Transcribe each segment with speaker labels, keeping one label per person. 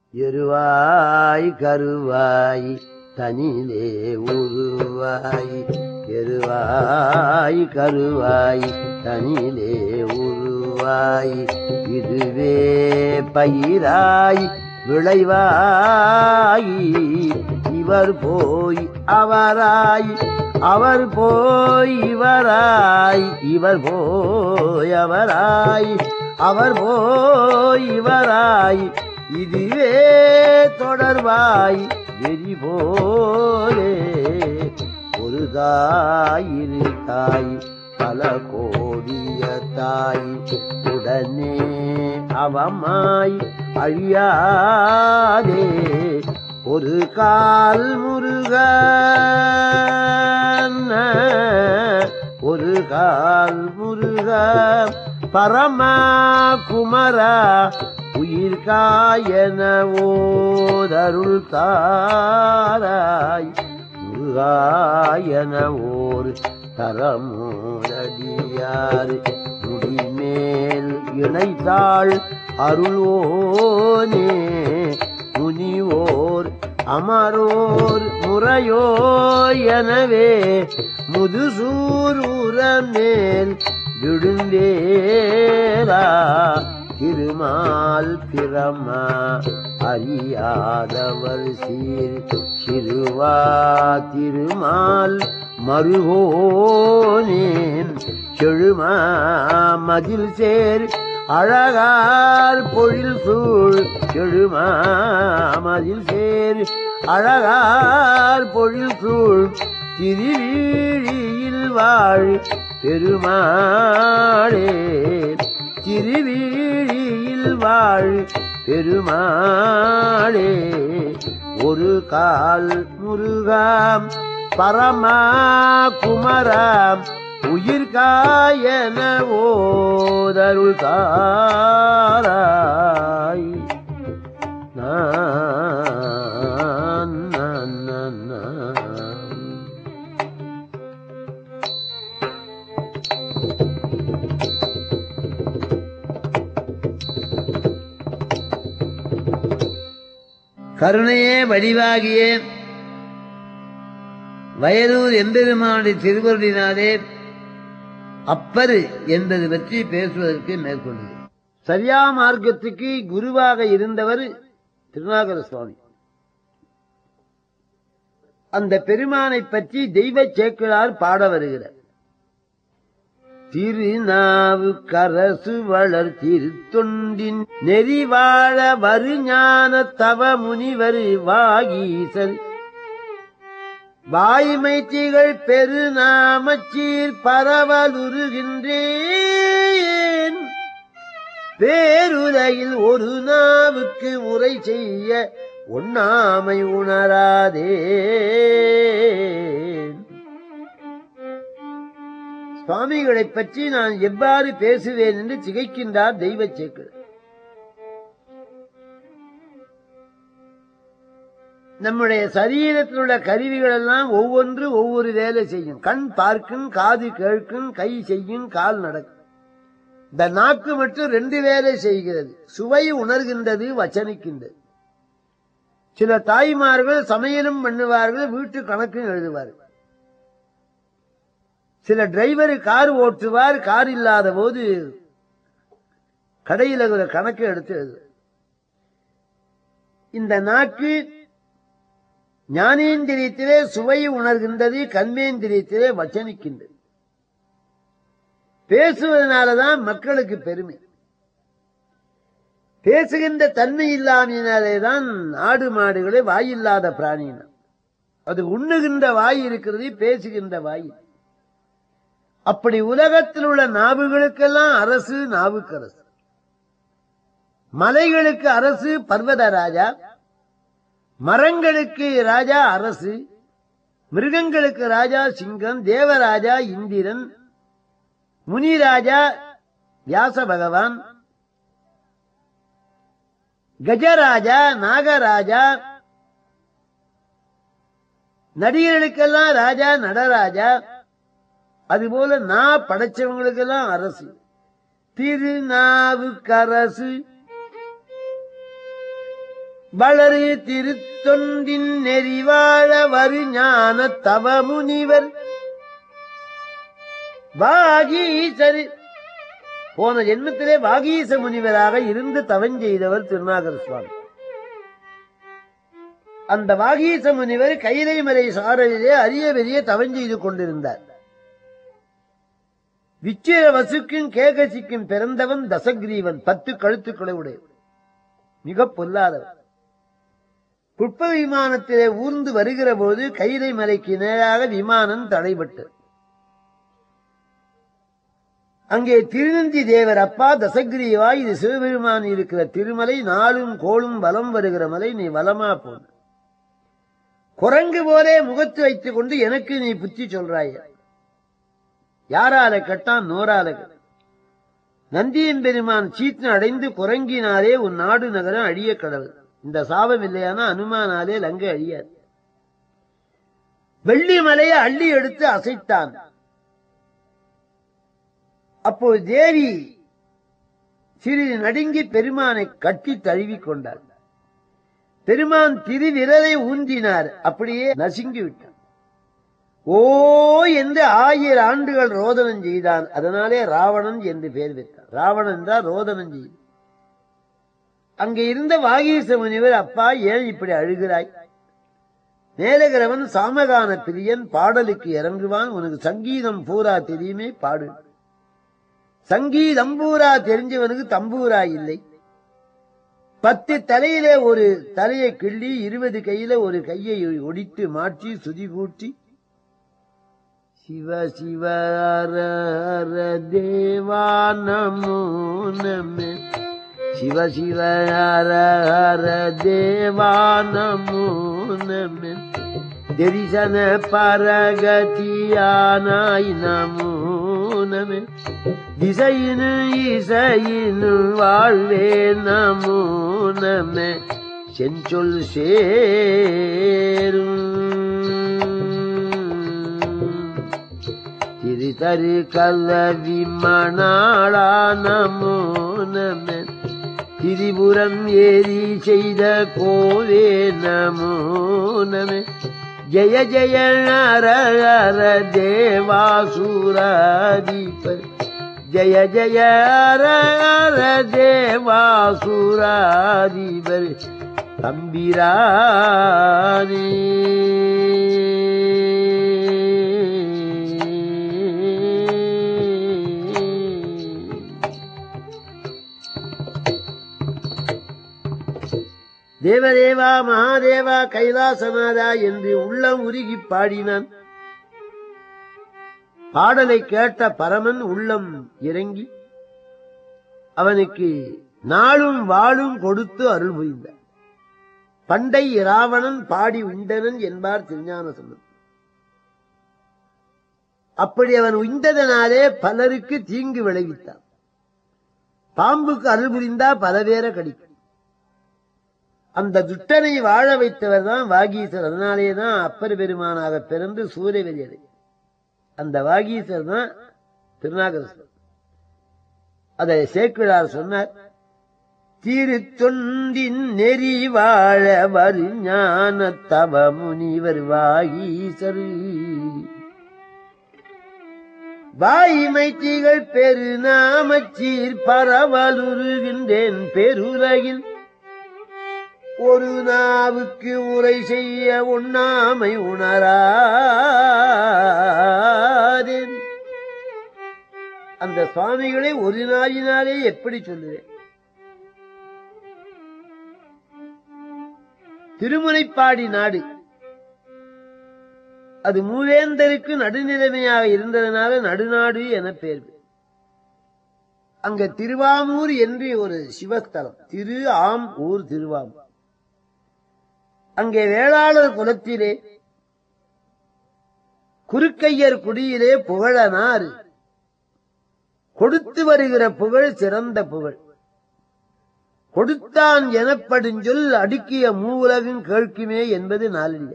Speaker 1: எருவாய் கருவாய் தனிலே உருவாய் எருவாய் கருவாய் தனிலே உருவாய் இதுவே பயிராய் விளைவாய் இவர் போய் அவராய் அவர் போய் இவராய் இவர் போய் அவராய் அவர் போய் இவராய் இதுவே தொடர்வாய் வெறி போலே ஒரு தாய் இரு தாய் பல கோடிய தாய் உடனே அவமாய் அழியாதே ஒரு கால் முருகன் ஒரு கால் முருக பரமா குமரா உயிர் காயன ஓதருள் தாராய் முருகாயன ஓர் தரமோதடியார் முடிமேல் இணைத்தாள் அருளோனே முனிவோர் அமரோர் முறையோ எனவே முதுசூரூர மேல் விடுந்தேரா திருமால் பிரமா அறியாதவர் சீர் சிறுவா திருமால் மருகோனேன் செழுமா மதில் சேர் அழகார் பொழில் சூழ் செழுமா மதில் சேர் அழகார் பொழில் சூழ் திருவீழியில் வாழ் பெருமாளே திருவீழியில் வாழ் பெருமாளே ஒரு கால் முருகாம் பரமா குமராம் உயிர் காயன ஓதருள் தாராய் நான் நான் நான் நான். கருணையே வடிவாகிய வயலூர் எம்பெருமானுடைய திருவருளினாலே அப்பரு என்பது பற்றி பேசுவதற்கு மேற்கொண்டது சரியா மார்க்கத்துக்கு குருவாக இருந்தவர் திருநாகர சுவாமி அந்த பெருமானை பற்றி தெய்வ சேக்கிழார் பாட வருகிறார் திருநாவு கரசு வளர் திருத்தொண்டின் நெறிவாழ வருஞான தவ முனிவர் வாகீசர் வாய்மை திகழ் பெருநாமச்சீர் பரவலுருகின்றேன் பேருலகில் ஒரு நாவுக்கு உரை செய்ய உண்ணாமை உணராதே சுவாமிகளைப் பற்றி நான் எவ்வாறு பேசுவேன் என்று திகைக்கின்றார் தெய்வ சேக்கர் நம்முடைய சரீரத்தில் உள்ள கருவிகள் எல்லாம் ஒவ்வொன்று ஒவ்வொரு வேலை செய்யும் கண் பார்க்கும் காது கேட்கும் கை செய்யும் கால் நடக்கும் இந்த நாக்கு மட்டும் ரெண்டு வேலை செய்கிறது சுவை உணர்கின்றது வச்சனிக்கின்றது சில தாய்மார்கள் சமையலும் பண்ணுவார்கள் வீட்டு கணக்கும் எழுதுவார்கள் சில டிரைவர் கார் ஓட்டுவார் கார் இல்லாத போது கடையில் ஒரு கணக்கு எடுத்து எழுது இந்த நாக்கு ஞானேந்திரியத்திலே சுவையை உணர்கின்றது கண்மேந்திரியத்திலே வச்சனிக்கின்றது பேசுவதனாலதான் மக்களுக்கு பெருமை பேசுகின்ற தன்மை இல்லாமையினாலேதான் ஆடு மாடுகளை வாயில்லாத பிராணியினம் அது உண்ணுகின்ற வாய் இருக்கிறது பேசுகின்ற வாய் அப்படி உலகத்தில் உள்ள நாவுகளுக்கெல்லாம் அரசு நாவுக்கரசு மலைகளுக்கு அரசு பர்வத ராஜா மரங்களுக்கு ராஜா அரசு மிருகங்களுக்கு ராஜா சிங்கம் தேவராஜா இந்திரன் முனிராஜா வியாச பகவான் கஜராஜா நாகராஜா நடிகர்களுக்கெல்லாம் ராஜா நடராஜா அதுபோல நா படைச்சவங்களுக்கெல்லாம் அரசு திருநாவுக்கரசு வளரு திருத்தொண்டின் நெறிவாழ வரு ஞான தவமுனிவர் வாகீசரு போன ஜென்மத்திலே வாகீச முனிவராக இருந்து தவஞ்செய்தவர் திருநாகர சுவாமி அந்த வாகீச முனிவர் கைலை மலை சாரலிலே அரிய பெரிய தவஞ்செய்து கொண்டிருந்தார் விச்சிர வசுக்கும் கேகசிக்கும் பிறந்தவன் தசகிரீவன் பத்து கழுத்துக்களை உடையவன் மிக பொல்லாதவன் புஷ்ப விமானத்திலே ஊர்ந்து வருகிற போது கைலை மலைக்கு நேராக விமானம் தடைபட்டது அங்கே திருநந்தி தேவர் அப்பா தசகிரீவா இது சிவபெருமான் இருக்கிற திருமலை நாளும் கோளும் வலம் வருகிற மலை நீ வலமா போன குரங்கு போலே முகத்து வைத்துக் கொண்டு எனக்கு நீ புத்தி சொல்றாய யாரால கட்டான் நோரால கெட்டான். நந்தியம் பெருமான் சீற்று அடைந்து குரங்கினாலே உன் நாடு நகரம் அழிய கடவுள் இந்த சாபம் இல்லையானா அனுமானாலே லங்கை அழியாது வெள்ளி மலையை அள்ளி எடுத்து அசைத்தான் அப்போ தேவி சிறிது நடுங்கி பெருமானை கட்டி தழுவி கொண்டார் பெருமான் திருவிரலை ஊன்றினார் அப்படியே நசுங்கி விட்டான் ஓ என்று ஆயிரம் ஆண்டுகள் ரோதனம் செய்தான் அதனாலே ராவணன் என்று பெயர் பெற்றான் ராவணன் என்றால் ரோதனம் செய்து அங்கே இருந்த வாகீச முனிவர் அப்பா ஏன் இப்படி அழுகிறாய் மேலகிறவன் சாமகான பிரியன் பாடலுக்கு இறங்குவான் உனக்கு சங்கீதம் பூரா தெரியுமே பாடு சங்கீதம் பூரா தெரிஞ்சவனுக்கு தம்பூரா இல்லை பத்து தலையிலே ஒரு தலையை கிள்ளி இருபது கையில ஒரு கையை ஒடித்து மாற்றி சுதி கூட்டி சிவ சிவ ஹர ஹர தேவா நமோ நமே சிவ சிவ ஹர ஹர தேவா நமோ நமே தரிசன பரகதியானாய் நமோ நமே திசையினு இசையினு வாழ்வே நமோ நமே செஞ்சொல் சேரும் திரு தரு கல்லவி மணாளா நமோ நம திரிபுரம் ஏறி செய்த கோவே நமோ நம ஜய ஜய நர ஹர தேவாசுராதிப ஜய ஜய ஹர ஹர தேவாசுராதிபர் தம்பிரானே தேவதேவா மகாதேவா கைலாசநாதா என்று உள்ளம் உருகி பாடினான் பாடலை கேட்ட பரமன் உள்ளம் இறங்கி அவனுக்கு நாளும் வாளும் கொடுத்து அருள் புரிந்தார் பண்டை இராவணன் பாடி உண்டனன் என்பார் திருஞான சம்பந்தர் அப்படி அவன் உய்ந்ததனாலே பலருக்கு தீங்கு விளைவித்தான் பாம்புக்கு அருள் புரிந்தா பல பேரை கடிக்கும் அந்த துட்டனை வாழ வைத்தவர் தான் வாகீசர் அதனாலே தான் அப்பர் பெருமானாக பிறந்து சூரியவெளியடை அந்த வாகீசர் தான் திருநாகரசர் அதை சேக்கிழார் சொன்னார் திருத்தொண்டின் நெறி வாழ வரு ஞான தவ முனிவர் வாகீசர் வாய்மை திகழ் பெருநாமச்சீர் பரவலுருகின்றேன் பெருலகில் ஒரு நாவுக்கு உரை செய்ய உண்ணாமை உணராதேன் அந்த சுவாமிகளை ஒரு நாளினாலே எப்படி சொல்லுவேன் திருமுனைப்பாடி நாடு அது மூவேந்தருக்கு நடுநிலைமையாக இருந்ததனால நடுநாடு என பெயர் அங்க திருவாமூர் என்று ஒரு சிவஸ்தலம் திரு ஆம் ஊர் திருவாமூர் அங்கே வேளாளர் குலத்திலே குறுக்கையர் குடியிலே புகழனார் கொடுத்து வருகிற புகழ் சிறந்த புகழ் கொடுத்தான் எனப்படுஞ்சொல் அடுக்கிய மூவுலகும் கேட்குமே என்பது நாளிய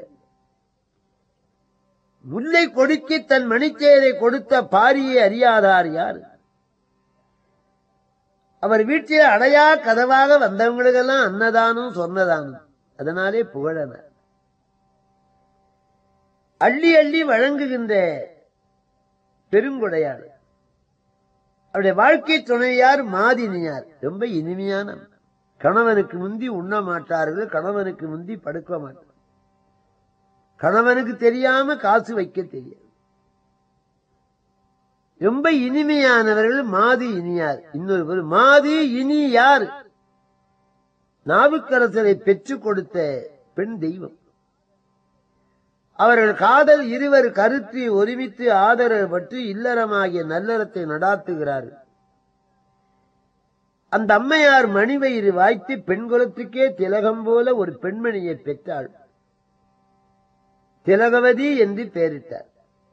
Speaker 1: முல்லை கொடுக்கி தன் மணிச்சேரை கொடுத்த பாரியை அறியாதார் யார் அவர் வீட்டில் அடையா கதவாக வந்தவங்களுக்கெல்லாம் அன்னதானம் சொன்னதானம் அதனாலே புகழனர் அள்ளி அள்ளி வழங்குகின்ற பெருங்குடையாள் அவருடைய வாழ்க்கை துணையார் மாதினியார் ரொம்ப இனிமையான கணவனுக்கு முந்தி உண்ண மாட்டார்கள் கணவனுக்கு முந்தி படுக்க மாட்டார் கணவனுக்கு தெரியாம காசு வைக்க தெரியாது ரொம்ப இனிமையானவர்கள் மாது இனியார் இன்னொரு பேர் மாது இனி யார் நாவுக்கரசரை பெற்றுக் கொடுத்த பெண் தெய்வம் அவர்கள் காதல் இருவர் கருத்து ஒருமித்து ஆதரவுபட்டு இல்லறமாகிய நல்லறத்தை நடாத்துகிறார்கள் அந்த அம்மையார் மணிவயிறு வாய்த்து பெண்குலத்துக்கே திலகம் போல ஒரு பெண்மணியை பெற்றாள் திலகவதி என்று பெயரிட்டார்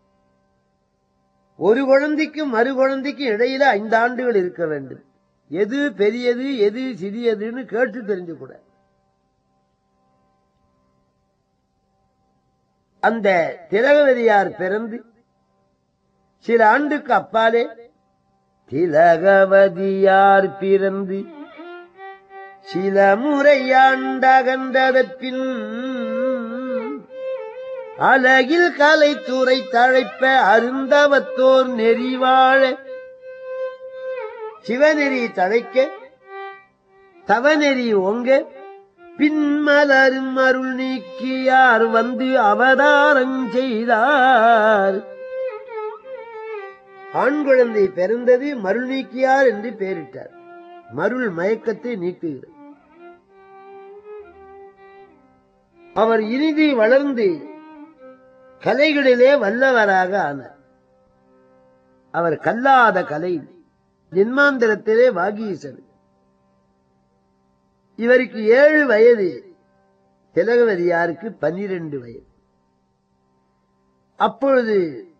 Speaker 1: ஒரு குழந்தைக்கும் மறு குழந்தைக்கும் இடையில ஐந்து ஆண்டுகள் இருக்க வேண்டும் எது பெரியது எது சிறியதுன்னு கேட்டு தெரிஞ்சு கூட அந்த திலகவதியார் பிறந்து சில ஆண்டுக்கு அப்பாலே திலகவதியார் பிறந்து சில முறையாண்டகன்றதற்பின் அழகில் கலைத்துறை தழைப்ப அருந்தவத்தோர் நெறிவாழ சிவநெறி தழைக்க தவநெறி ஓங்க பின்மலரும் அருள் நீக்கியார் வந்து அவதாரம் செய்தார் ஆண் குழந்தை பிறந்தது மருள் நீக்கியார் என்று பெயரிட்டார் மருள் மயக்கத்தை நீக்குகிறார் அவர் இறுதி வளர்ந்து கலைகளிலே வல்லவராக ஆனார் அவர் கல்லாத கலை ஜென்மாந்திரத்திலே வாகீசர் இவருக்கு ஏழு வயது திலகவதியாருக்கு பன்னிரண்டு வயது அப்பொழுது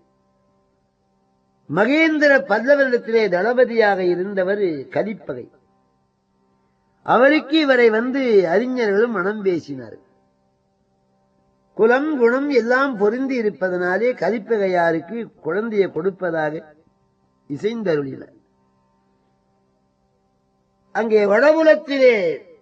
Speaker 1: மகேந்திர பல்லவரிடத்திலே தளபதியாக இருந்தவர் கலிப்பகை அவருக்கு இவரை வந்து அறிஞர்களும் மனம் பேசினார்கள் குலம் குணம் எல்லாம் பொருந்தி இருப்பதனாலே கலிப்பகையாருக்கு குழந்தையை கொடுப்பதாக இசைந்தருளினார் அங்கே வடபுலத்திலே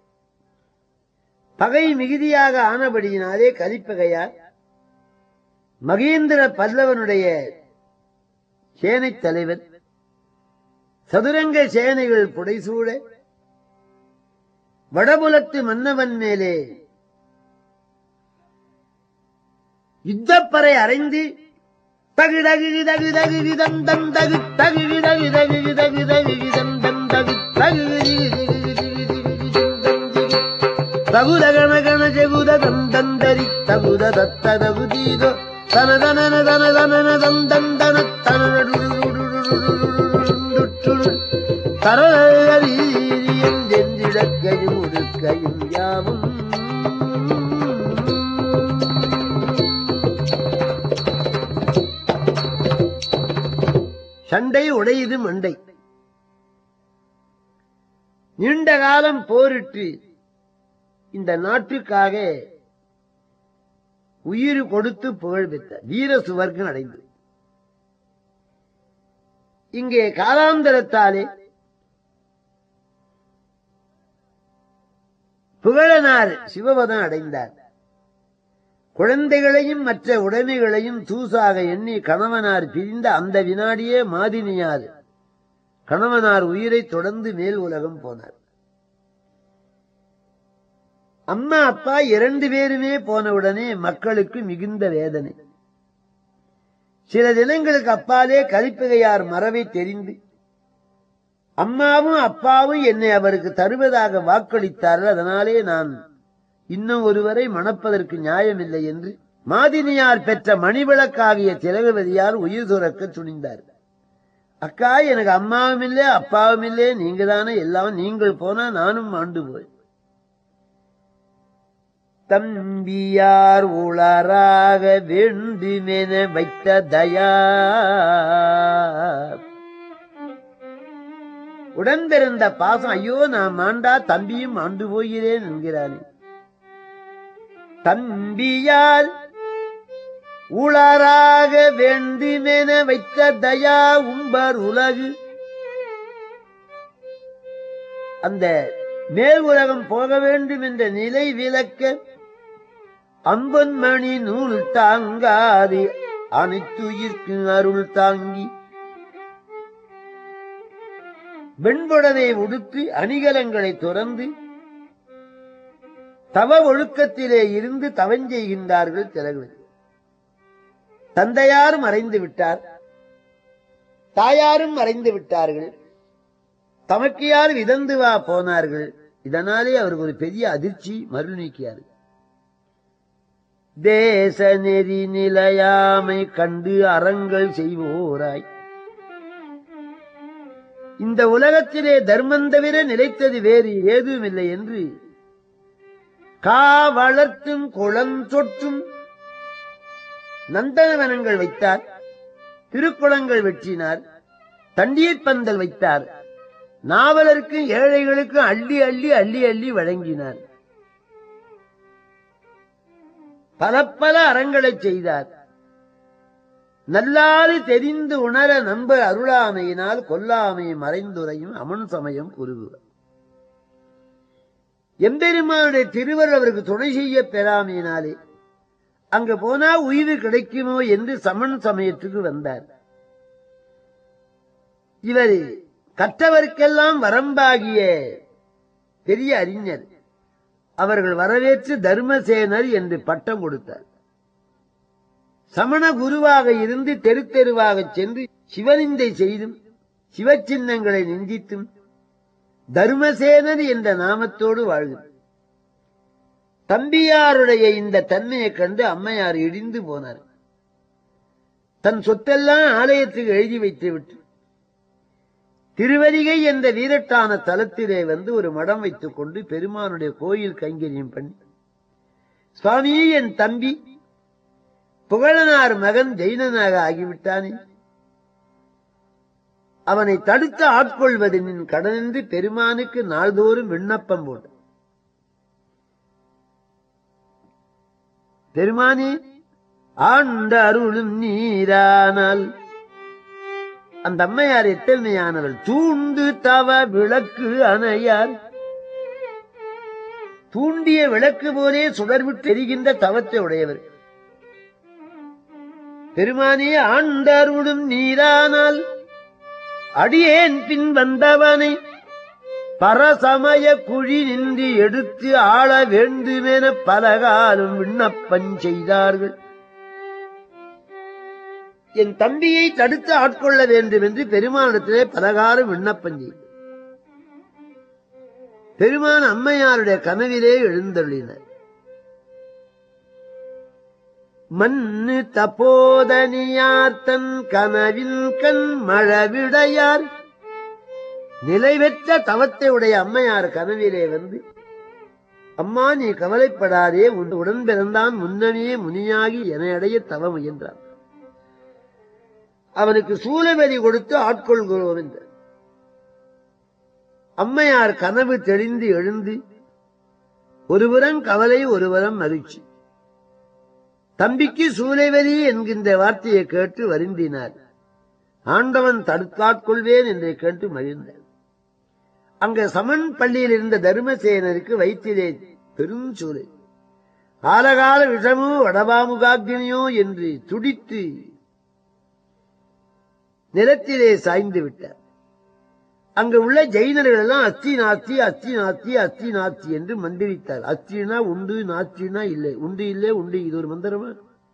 Speaker 1: பகை மிகுதியாக ஆனபடியினாலே கலிப்பகையார் மகேந்திர பல்லவனுடைய சேனை தலைவர் சதுரங்க சேனைகள் புடைசூழ வடபுலத்து மன்னவன் மேலே யுத்தப்பறை அறைந்து தகு தகு தகு தகு தந்தம் தகு தகு தகு தகு தகு தகு தந்தம் தகு தகு தகுத கண கண ஜகுத தந்தந்தரி தகுத தத்த தகுதீதோ தன தனன தன தனன தந்தம் தன தன தரீரியம் என்றிடக்கையும் உடுக்கையும் யாவும் சண்டை உடையுது மண்டை நீண்ட காலம் போரிட்டு இந்த நாட்டுக்காக உயிர் கொடுத்து புகழ் பெற்ற வீர சுவர்க்கம் அடைந்து இங்கே காலாந்தரத்தாலே புகழனார் சிவபதம் அடைந்தார் குழந்தைகளையும் மற்ற உடைமைகளையும் தூசாக எண்ணி கணவனார் பிரிந்த அந்த வினாடியே மாதினியார் கணவனார் உயிரை தொடர்ந்து மேல் உலகம் போனார் அம்மா அப்பா இரண்டு பேருமே போனவுடனே மக்களுக்கு மிகுந்த வேதனை சில தினங்களுக்கு அப்பாலே கலிப்பகையார் மரவை தெரிந்து அம்மாவும் அப்பாவும் என்னை அவருக்கு தருவதாக வாக்களித்தார்கள் அதனாலே நான் இன்னும் ஒருவரை மணப்பதற்கு நியாயமில்லை என்று மாதினியார் பெற்ற மணிவிளக்காகிய திலகவதியார் உயிர் துறக்க துணிந்தார் அக்கா எனக்கு அம்மாவும் இல்லை அப்பாவும் இல்லை நீங்க தானே எல்லாம் நீங்கள் போனா நானும் ஆண்டு போய் தம்பியார் உளராக வேண்டுமென வைத்த தயா உடன் பிறந்த பாசம் ஐயோ நான் மாண்டா தம்பியும் ஆண்டு போகிறேன் என்கிறானே தம்பியால் உளராக வேண்டுமென வைத்த தயா உம்பர் உலகு அந்த மேல் உலகம் போக வேண்டும் என்ற நிலை விளக்க அம்பன் மணி நூல் தாங்காது அனைத்துயிர்க்கு அருள் தாங்கி வெண்புடவை உடுத்து அணிகலங்களை துறந்து தவ ஒழுக்கத்திலே இருந்து தவஞ்செய்கின்றார்கள் சிலர்கள் தந்தையாரும் மறைந்து விட்டார் தாயாரும் மறைந்து விட்டார்கள் தமக்கு யார் விதந்து வா போனார்கள் இதனாலே அவருக்கு ஒரு பெரிய அதிர்ச்சி மருள் நீக்கியார் தேச நெறி நிலையாமை கண்டு அறங்கள் செய்வோராய் இந்த உலகத்திலே தர்மம் தவிர நிலைத்தது வேறு ஏதுமில்லை என்று கா வளர்த்தும் குளம் சொற்றும் நந்தனவனங்கள் வைத்தார் திருக்குளங்கள் வெற்றினார் தண்ணீர் பந்தல் வைத்தார் நாவலருக்கு ஏழைகளுக்கு அள்ளி அள்ளி அள்ளி அள்ளி வழங்கினார் பல பல அறங்களை செய்தார் நல்லாறு தெரிந்து உணர நம்ப அருளாமையினால் கொல்லாமை மறைந்துரையும் அமன் சமயம் கூறுகிறார் எம்பெருமானுடைய திருவர் அவருக்கு துணை செய்ய பெறாமையினாலே அங்க போனா உயிர் கிடைக்குமோ என்று சமன் சமயத்துக்கு வந்தார் இவர் கற்றவர்க்கெல்லாம் வரம்பாகிய பெரிய அறிஞர் அவர்கள் வரவேற்று தர்மசேனர் என்று பட்டம் கொடுத்தார் சமண குருவாக இருந்து தெரு தெருவாக சென்று சிவனிந்தை செய்தும் சிவச்சின்னங்களை நிந்தித்தும் தர்மசேனர் என்ற நாமத்தோடு வாழ்கிறார் தம்பியாருடைய இந்த தன்மையைக் கண்டு அம்மையார் இடிந்து போனார் தன் சொத்தெல்லாம் ஆலயத்துக்கு எழுதி வைத்து விட்டு திருவரிகை என்ற வீரட்டான தலத்திலே வந்து ஒரு மடம் வைத்துக் கொண்டு பெருமானுடைய கோயில் கைங்கரியம் பண்ணி சுவாமி என் தம்பி புகழனார் மகன் ஜெயினனாக ஆகிவிட்டானே அவனை தடுத்து ஆட்கொள்வது நின் கடனென்று பெருமானுக்கு நாள்தோறும் விண்ணப்பம் போட்டு பெருமானே ஆண்ட அருளும் நீரானால் அந்த அம்மையார் எத்தன்மையானவள் தூண்டு தவ விளக்கு அணையார் தூண்டிய விளக்கு போலே சுடர்விட்டு எரிகின்ற தவத்தை உடையவர் பெருமானே ஆண்ட அருளும் நீரானால் அடியேன் பின் வந்தவனை பரசமய குழி நின்று எடுத்து ஆள வேண்டுமென பலகாலம் விண்ணப்பம் செய்தார்கள் என் தம்பியை தடுத்து ஆட்கொள்ள வேண்டும் என்று பெருமானிடத்திலே பலகாலம் விண்ணப்பம் செய்தார் பெருமான் அம்மையாருடைய கனவிலே எழுந்தருளினர் மண்ணு தபோதனியார் தன் கனவின் கண் மழவிடையார் நிலைபெற்ற தவத்தை உடைய அம்மையார் கனவிலே வந்து அம்மா நீ கவலைப்படாதே உன் உடன் பிறந்தான் முன்னமே முனியாகி என அடைய தவ முயன்றான் அவனுக்கு சூழவெறி கொடுத்து ஆட்கொள்கிறோம் என்றார் அம்மையார் கனவு தெளிந்து எழுந்து ஒருபுறம் கவலை ஒருபுறம் மகிழ்ச்சி தம்பிக்கு சூளைவெறி என்கின்ற வார்த்தையை கேட்டு வருந்தினார் ஆண்டவன் தடுத்தாட்கொள்வேன் என்று கேட்டு மகிழ்ந்தார் அங்க சமன் பள்ளியில் இருந்த தர்மசேனருக்கு வயிற்றிலே பெரும் சூளை காலகால விஷமோ வடபாமுகாக்கினியோ என்று துடித்து நிலத்திலே சாய்ந்து விட்டார் அங்கு உள்ள ஜெயினர்கள் எல்லாம் அஸ்தி நாத்தி அஸ்தி நாத்தி அஸ்தி நாத்தி என்று மந்திரித்தார் அஸ்தினா உண்டு நாத்தினா இல்லை உண்டு இல்லை உண்டு இது ஒரு மந்திரமா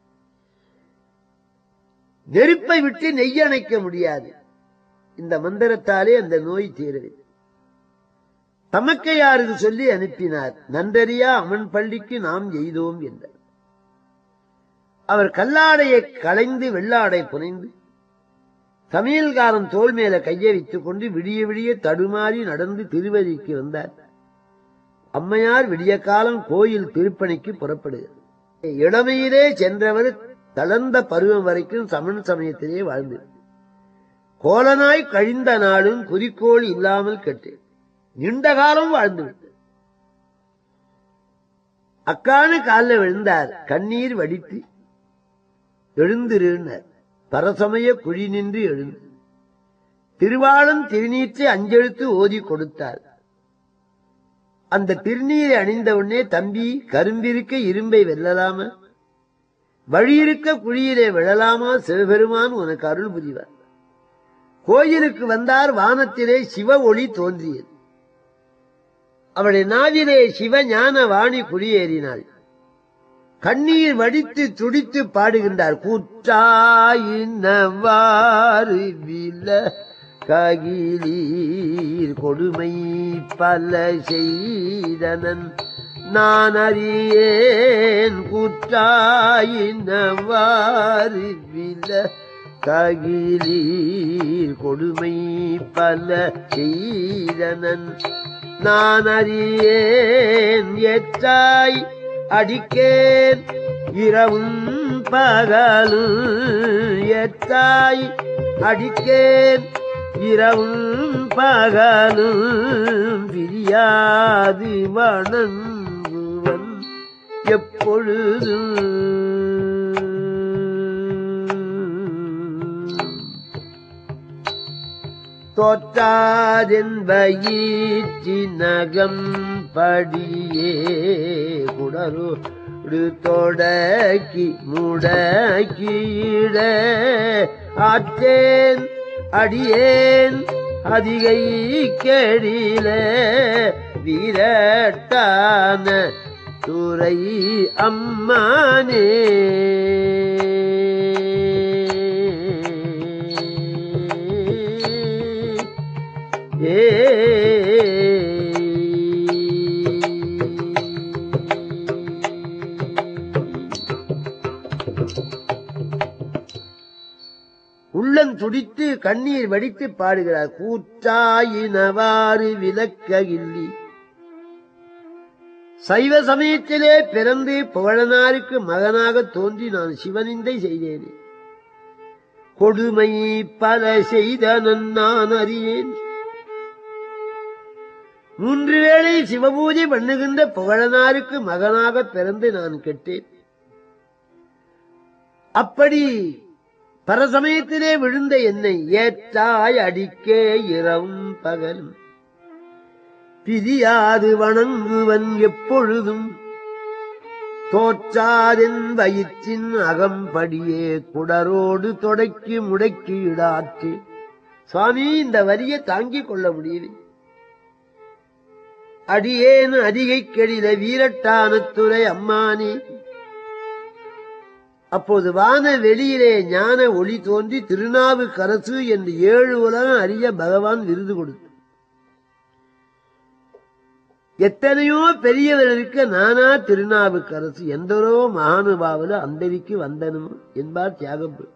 Speaker 1: நெருப்பை விட்டு நெய் அணைக்க முடியாது இந்த மந்திரத்தாலே அந்த நோய் தீரவில்லை தமக்கையாருக்கு சொல்லி அனுப்பினார் நன்றறியா அமன் பள்ளிக்கு நாம் எய்தோம் என்றார் அவர் கல்லாடையை களைந்து வெள்ளாடை புனைந்து சமையல்காரன் தோல் மேல கையை வைத்துக் கொண்டு விடிய விடிய தடுமாறி நடந்து திருவதிக்கு வந்தார் அம்மையார் விடிய காலம் கோயில் திருப்பணிக்கு புறப்படுகிறது இளமையிலே சென்றவர் தளர்ந்த பருவம் வரைக்கும் சமன் சமயத்திலே வாழ்ந்து கோலனாய் கழிந்த நாளும் குறிக்கோள் இல்லாமல் கெட்டு நீண்ட காலம் வாழ்ந்து விட்டு அக்கானு காலில் விழுந்தார் கண்ணீர் வடித்து எழுந்திருந்தார் பரசமய குழி நின்று எழுந்து திருவாளம் திருநீற்றை அஞ்செழுத்து ஓதி கொடுத்தார் அந்த திருநீரை அணிந்த உடனே தம்பி கரும்பிருக்க இரும்பை வெல்லலாமா வழியிருக்க குழியிலே விழலாமா சிவபெருமான் உனக்கு அருள் புரிவார் கோயிலுக்கு வந்தார் வானத்திலே சிவ ஒளி தோன்றியது அவளுடைய நாவிலே சிவஞான வாணி குடியேறினாள் கண்ணீர் வடித்து துடித்து பாடுகின்றார் கூற்றாயினவாறு வில ககிலீர் கொடுமை பல செய்தனன் நான் அறியேன் கூற்றாயினவாறு வில ககிலீர் கொடுமை பல செய்தனன் நான் அறியேன் எச்சாய் அடிக்கேன் இரவும் பகலும் எச்சாய் அடிக்கேன் இரவும் பகலும் பிரியாது வணங்குவன் எப்பொழுதும் தோற்றாதென் வயிற்றினகம் படியே குடரோடு தொடக்கி முடக்கிட ஆற்றேன் அடியேன் அதிகை கெடில வீரட்டான துறை அம்மானே ஏ உள்ளம் துடித்து கண்ணீர் வடித்து பாடுகிறார் கூற்றாயினவாறு விளக்க இல்லி சைவ சமயத்திலே பிறந்து புகழனாருக்கு மகனாக தோன்றி நான் சிவனிந்தை செய்தேனே கொடுமை பல செய்தனன் நான் அறியேன் மூன்று வேளை சிவபூஜை பண்ணுகின்ற புகழனாருக்கு மகனாக பிறந்து நான் கெட்டேன் அப்படி பரசமயத்திலே விழுந்த என்னை ஏற்றாய் அடிக்கே இரவும் பகலும் பிரியாது வணங்குவன் எப்பொழுதும் தோற்றாதென் வயிற்றின் அகம்படியே குடரோடு தொடக்கி முடக்கி இடாற்று சுவாமி இந்த வரியை தாங்கிக் கொள்ள முடியவில்லை அடியேன் அதிகை கெடில வீரட்டானத்துறை அம்மானே அப்போது வான வெளியிலே ஞான ஒளி தோன்றி திருநாவுக்கரசு என்று ஏழு உலகம் அறிய பகவான் விருது கொடுத்தார் எத்தனையோ பெரியவர்களுக்கு நானா திருநாவுக்கரசு எந்தரோ மகானுபாவல அந்தரிக்கு வந்தனும் என்பார் தியாகப்பு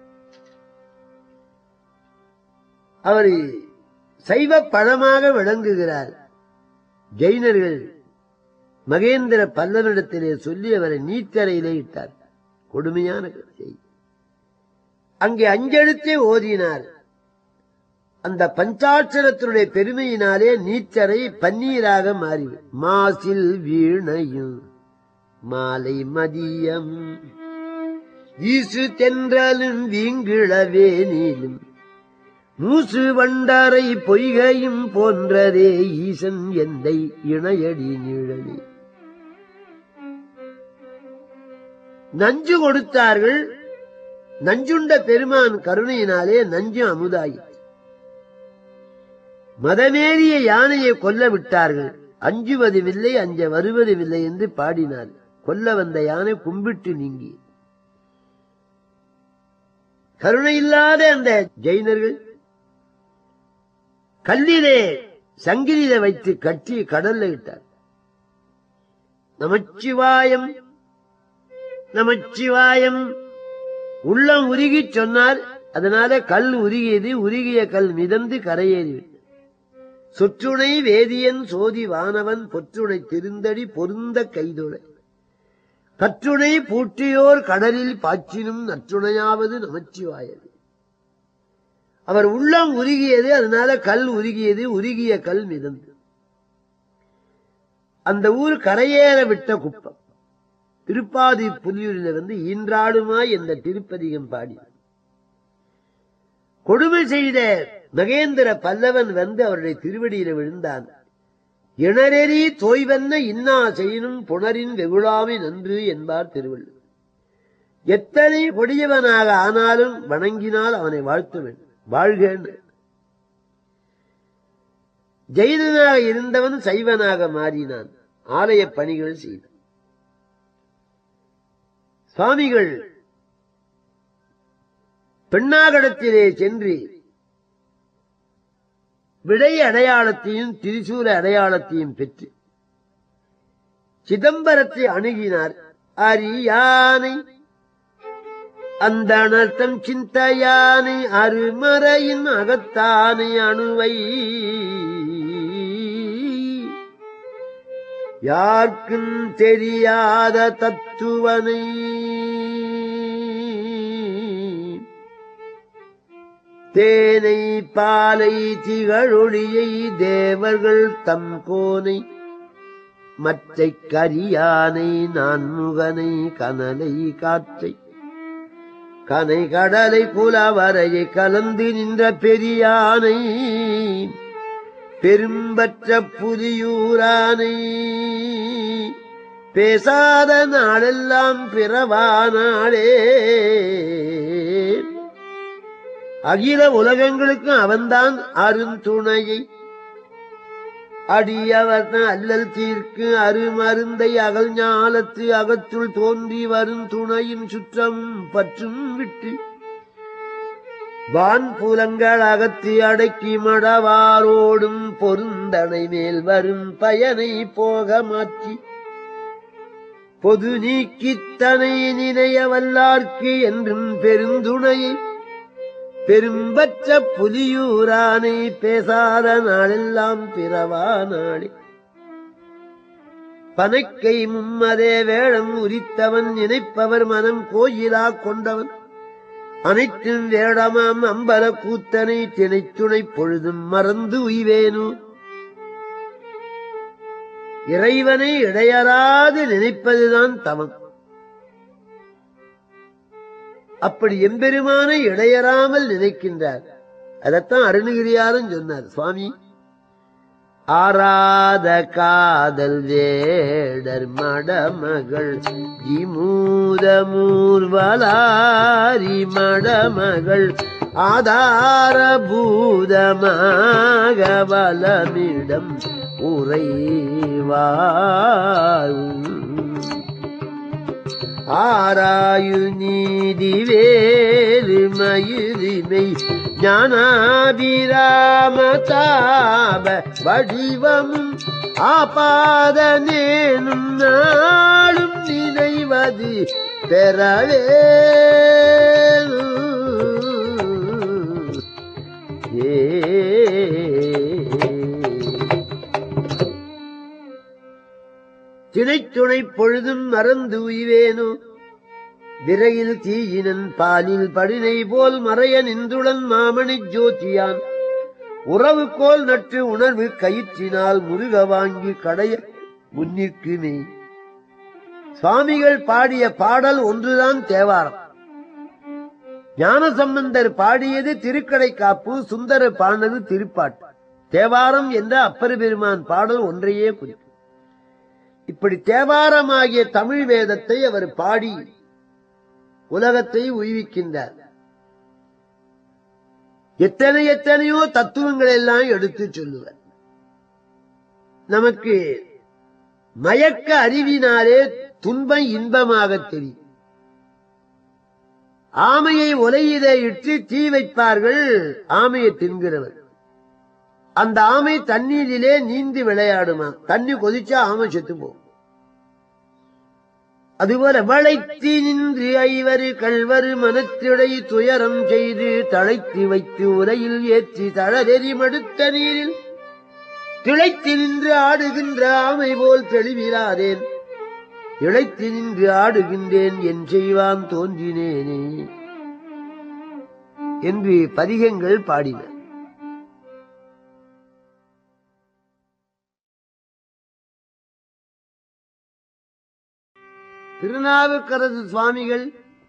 Speaker 1: அவர் சைவ பழமாக விளங்குகிறார் ஜெயினர்கள் மகேந்திர பல்லவனிடத்திலே சொல்லி அவரை நீச்சரையிலே இட்டார் கொடுமையான செய்தி அங்கே அஞ்செழுத்தே ஓதினார் அந்த பஞ்சாட்சரத்தினுடைய பெருமையினாலே நீச்சரை பன்னீராக மாறி மாசில் வீணையும் மாலை மதியம் வீசு தென்றலும் வீங்கிழவே நீலும் மூசு வண்டாரை பொய்கையும் போன்றதே ஈசன் எந்தை இணையடி நிழலே நஞ்சு கொடுத்தார்கள் நஞ்சுண்ட பெருமான் கருணையினாலே நஞ்சு அமுதாயி மதமேறிய யானையை கொல்ல விட்டார்கள் அஞ்சுவதுமில்லை அஞ்ச வருவதுமில்லை என்று பாடினார் கொல்ல வந்த யானை கும்பிட்டு நீங்கி கருணையில்லாத அந்த ஜெயினர்கள் கல்லிலே சங்கிலியில வைத்து கட்டி கடல்ல இட்டார் நமச்சிவாயம் நமச்சிவாயம் உள்ளம் உருகி சொன்னார் அதனால கல் உருகியது உருகிய கல் மிதந்து கரையேறிவிட்டது சொற்றுணை வேதியன் சோதி வானவன் பொற்றுணை திருந்தடி பொருந்த கைதொழ கற்றுணை பூட்டியோர் கடலில் பாய்ச்சினும் நற்றுணையாவது நமச்சிவாயது அவர் உள்ளம் உருகியது அதனால கல் உருகியது உருகிய கல் மிதந்து அந்த ஊர் கரையேற விட்ட குப்பம் திருப்பாதி புலியூரில் வந்து ஈன்றாடுமாய் என்ற திருப்பதிகம் பாடி கொடுமை செய்த மகேந்திர பல்லவன் வந்து அவருடைய திருவடியில விழுந்தான் இணரெறி தோய்வென்ன இன்னா செய்யினும் புணரின் வெகுழாமை நன்று என்பார் திருவள்ளுவர் எத்தனை கொடியவனாக ஆனாலும் வணங்கினால் அவனை வாழ்த்த வேண்டும் வாழ்க என்று. ஜெயினனாக இருந்தவன் சைவனாக மாறினான் ஆலய பணிகள் செய்தான் சுவாமிகள் பெண்ணாகடத்திலே சென்று விடை அடையாளத்தையும் திரிசூல அடையாளத்தையும் பெற்று சிதம்பரத்தை அணுகினார் அரியானை அந்த அனர்த்தம் சிந்தையானை அருமறையின் அகத்தானை அணுவை யார்க்கும் தெரியாத தத்துவனை தேனை பாலை திகழொளியை தேவர்கள் தம் கோனை மற்றை கரியானை நான்முகனை கனலை காற்றை கனை கடலை புலவரையை கலந்து நின்ற பெரியானை பெரும்பற்ற புலியூரானை பேசாத நாளெல்லாம் பிறவானாளே அகில உலகங்களுக்கும் அவன்தான் அருந்துணையை அடியவர் அல்லல் தீர்க்கு அருமருந்தை அகல் ஞாலத்து அகத்துள் தோன்றி வரும் துணையின் சுற்றம் பற்றும் விட்டு வான் புலங்கள் அகத்தி அடக்கி மடவாரோடும் பொருந்தனை மேல் வரும் பயனை போக மாற்றி பொது நீக்கித்தனை நினைய வல்லார்க்கு என்றும் பெருந்துணையை பெரும்பற்ற புலியூரானை பேசாத நாளெல்லாம் பிறவா நாளே பனைக்கை மும்மதே வேடம் உரித்தவன் நினைப்பவர் மனம் கோயிலா கொண்டவன் அனைத்தும் வேடமாம் அம்பல கூத்தனை திணைத்துணை பொழுதும் மறந்து உய்வேனு இறைவனை இடையறாது நினைப்பதுதான் தவம் அப்படி எம்பெருமானை இடையறாமல் நினைக்கின்றார் அதத்தான் அருணகிரியாரும் சொன்னார் சுவாமி ஆராத காதல் வேடர் மடமகள் இமூதமூர்வலாரி மடமகள் ஆதார பூதமாக வலமிடம் உறைவார் ஆராயு நீதி வேறு மயுரிமை ஞானாபிராம தாப வடிவமும் ஆபாதனேனும் நாளும் நினைவது பெறவே ஏ திணைத்துணை பொழுதும் மறந்து உய்வேனோ விரையில் தீயினன் பாலில் படினை போல் மறைய நின்றுளன் மாமணி ஜோதியான் உறவு கோல் நட்டு உணர்வு கயிற்றினால் முருக வாங்கி கடைய முன்னிற்குமே சுவாமிகள் பாடிய பாடல் ஒன்றுதான் தேவாரம் ஞானசம்பந்தர் பாடியது திருக்கடை காப்பு சுந்தர பாடினது திருப்பாட்டு தேவாரம் என்ற அப்பர் பெருமான் பாடல் ஒன்றையே குறிக்கும் இப்படி தேவாரமாகிய தமிழ் வேதத்தை அவர் பாடி உலகத்தை உய்விக்கின்றார் எத்தனை எத்தனையோ தத்துவங்கள் எல்லாம் எடுத்து சொல்லுவார் நமக்கு மயக்க அறிவினாலே துன்பம் இன்பமாக தெரியும் ஆமையை உலையிலே இட்டு தீ வைப்பார்கள் ஆமையை தின்கிறவர் அந்த ஆமை தண்ணீரிலே நீந்தி விளையாடுமா தண்ணி கொதிச்சா ஆமை செத்து போகும் அதுபோல வளைத்தி நின்று ஐவரு கல்வரு மனத்திடை துயரம் செய்து தழைத்து வைத்து உரையில் ஏற்றி தளரெறி மடுத்த நீரில் திளைத்து நின்று ஆடுகின்ற ஆமை போல் தெளிவிராதேன் இழைத்து நின்று ஆடுகின்றேன் என் செய்வான் தோன்றினேனே என்று பதிகங்கள் பாடின திருநாவுக்கரசு சுவாமிகள்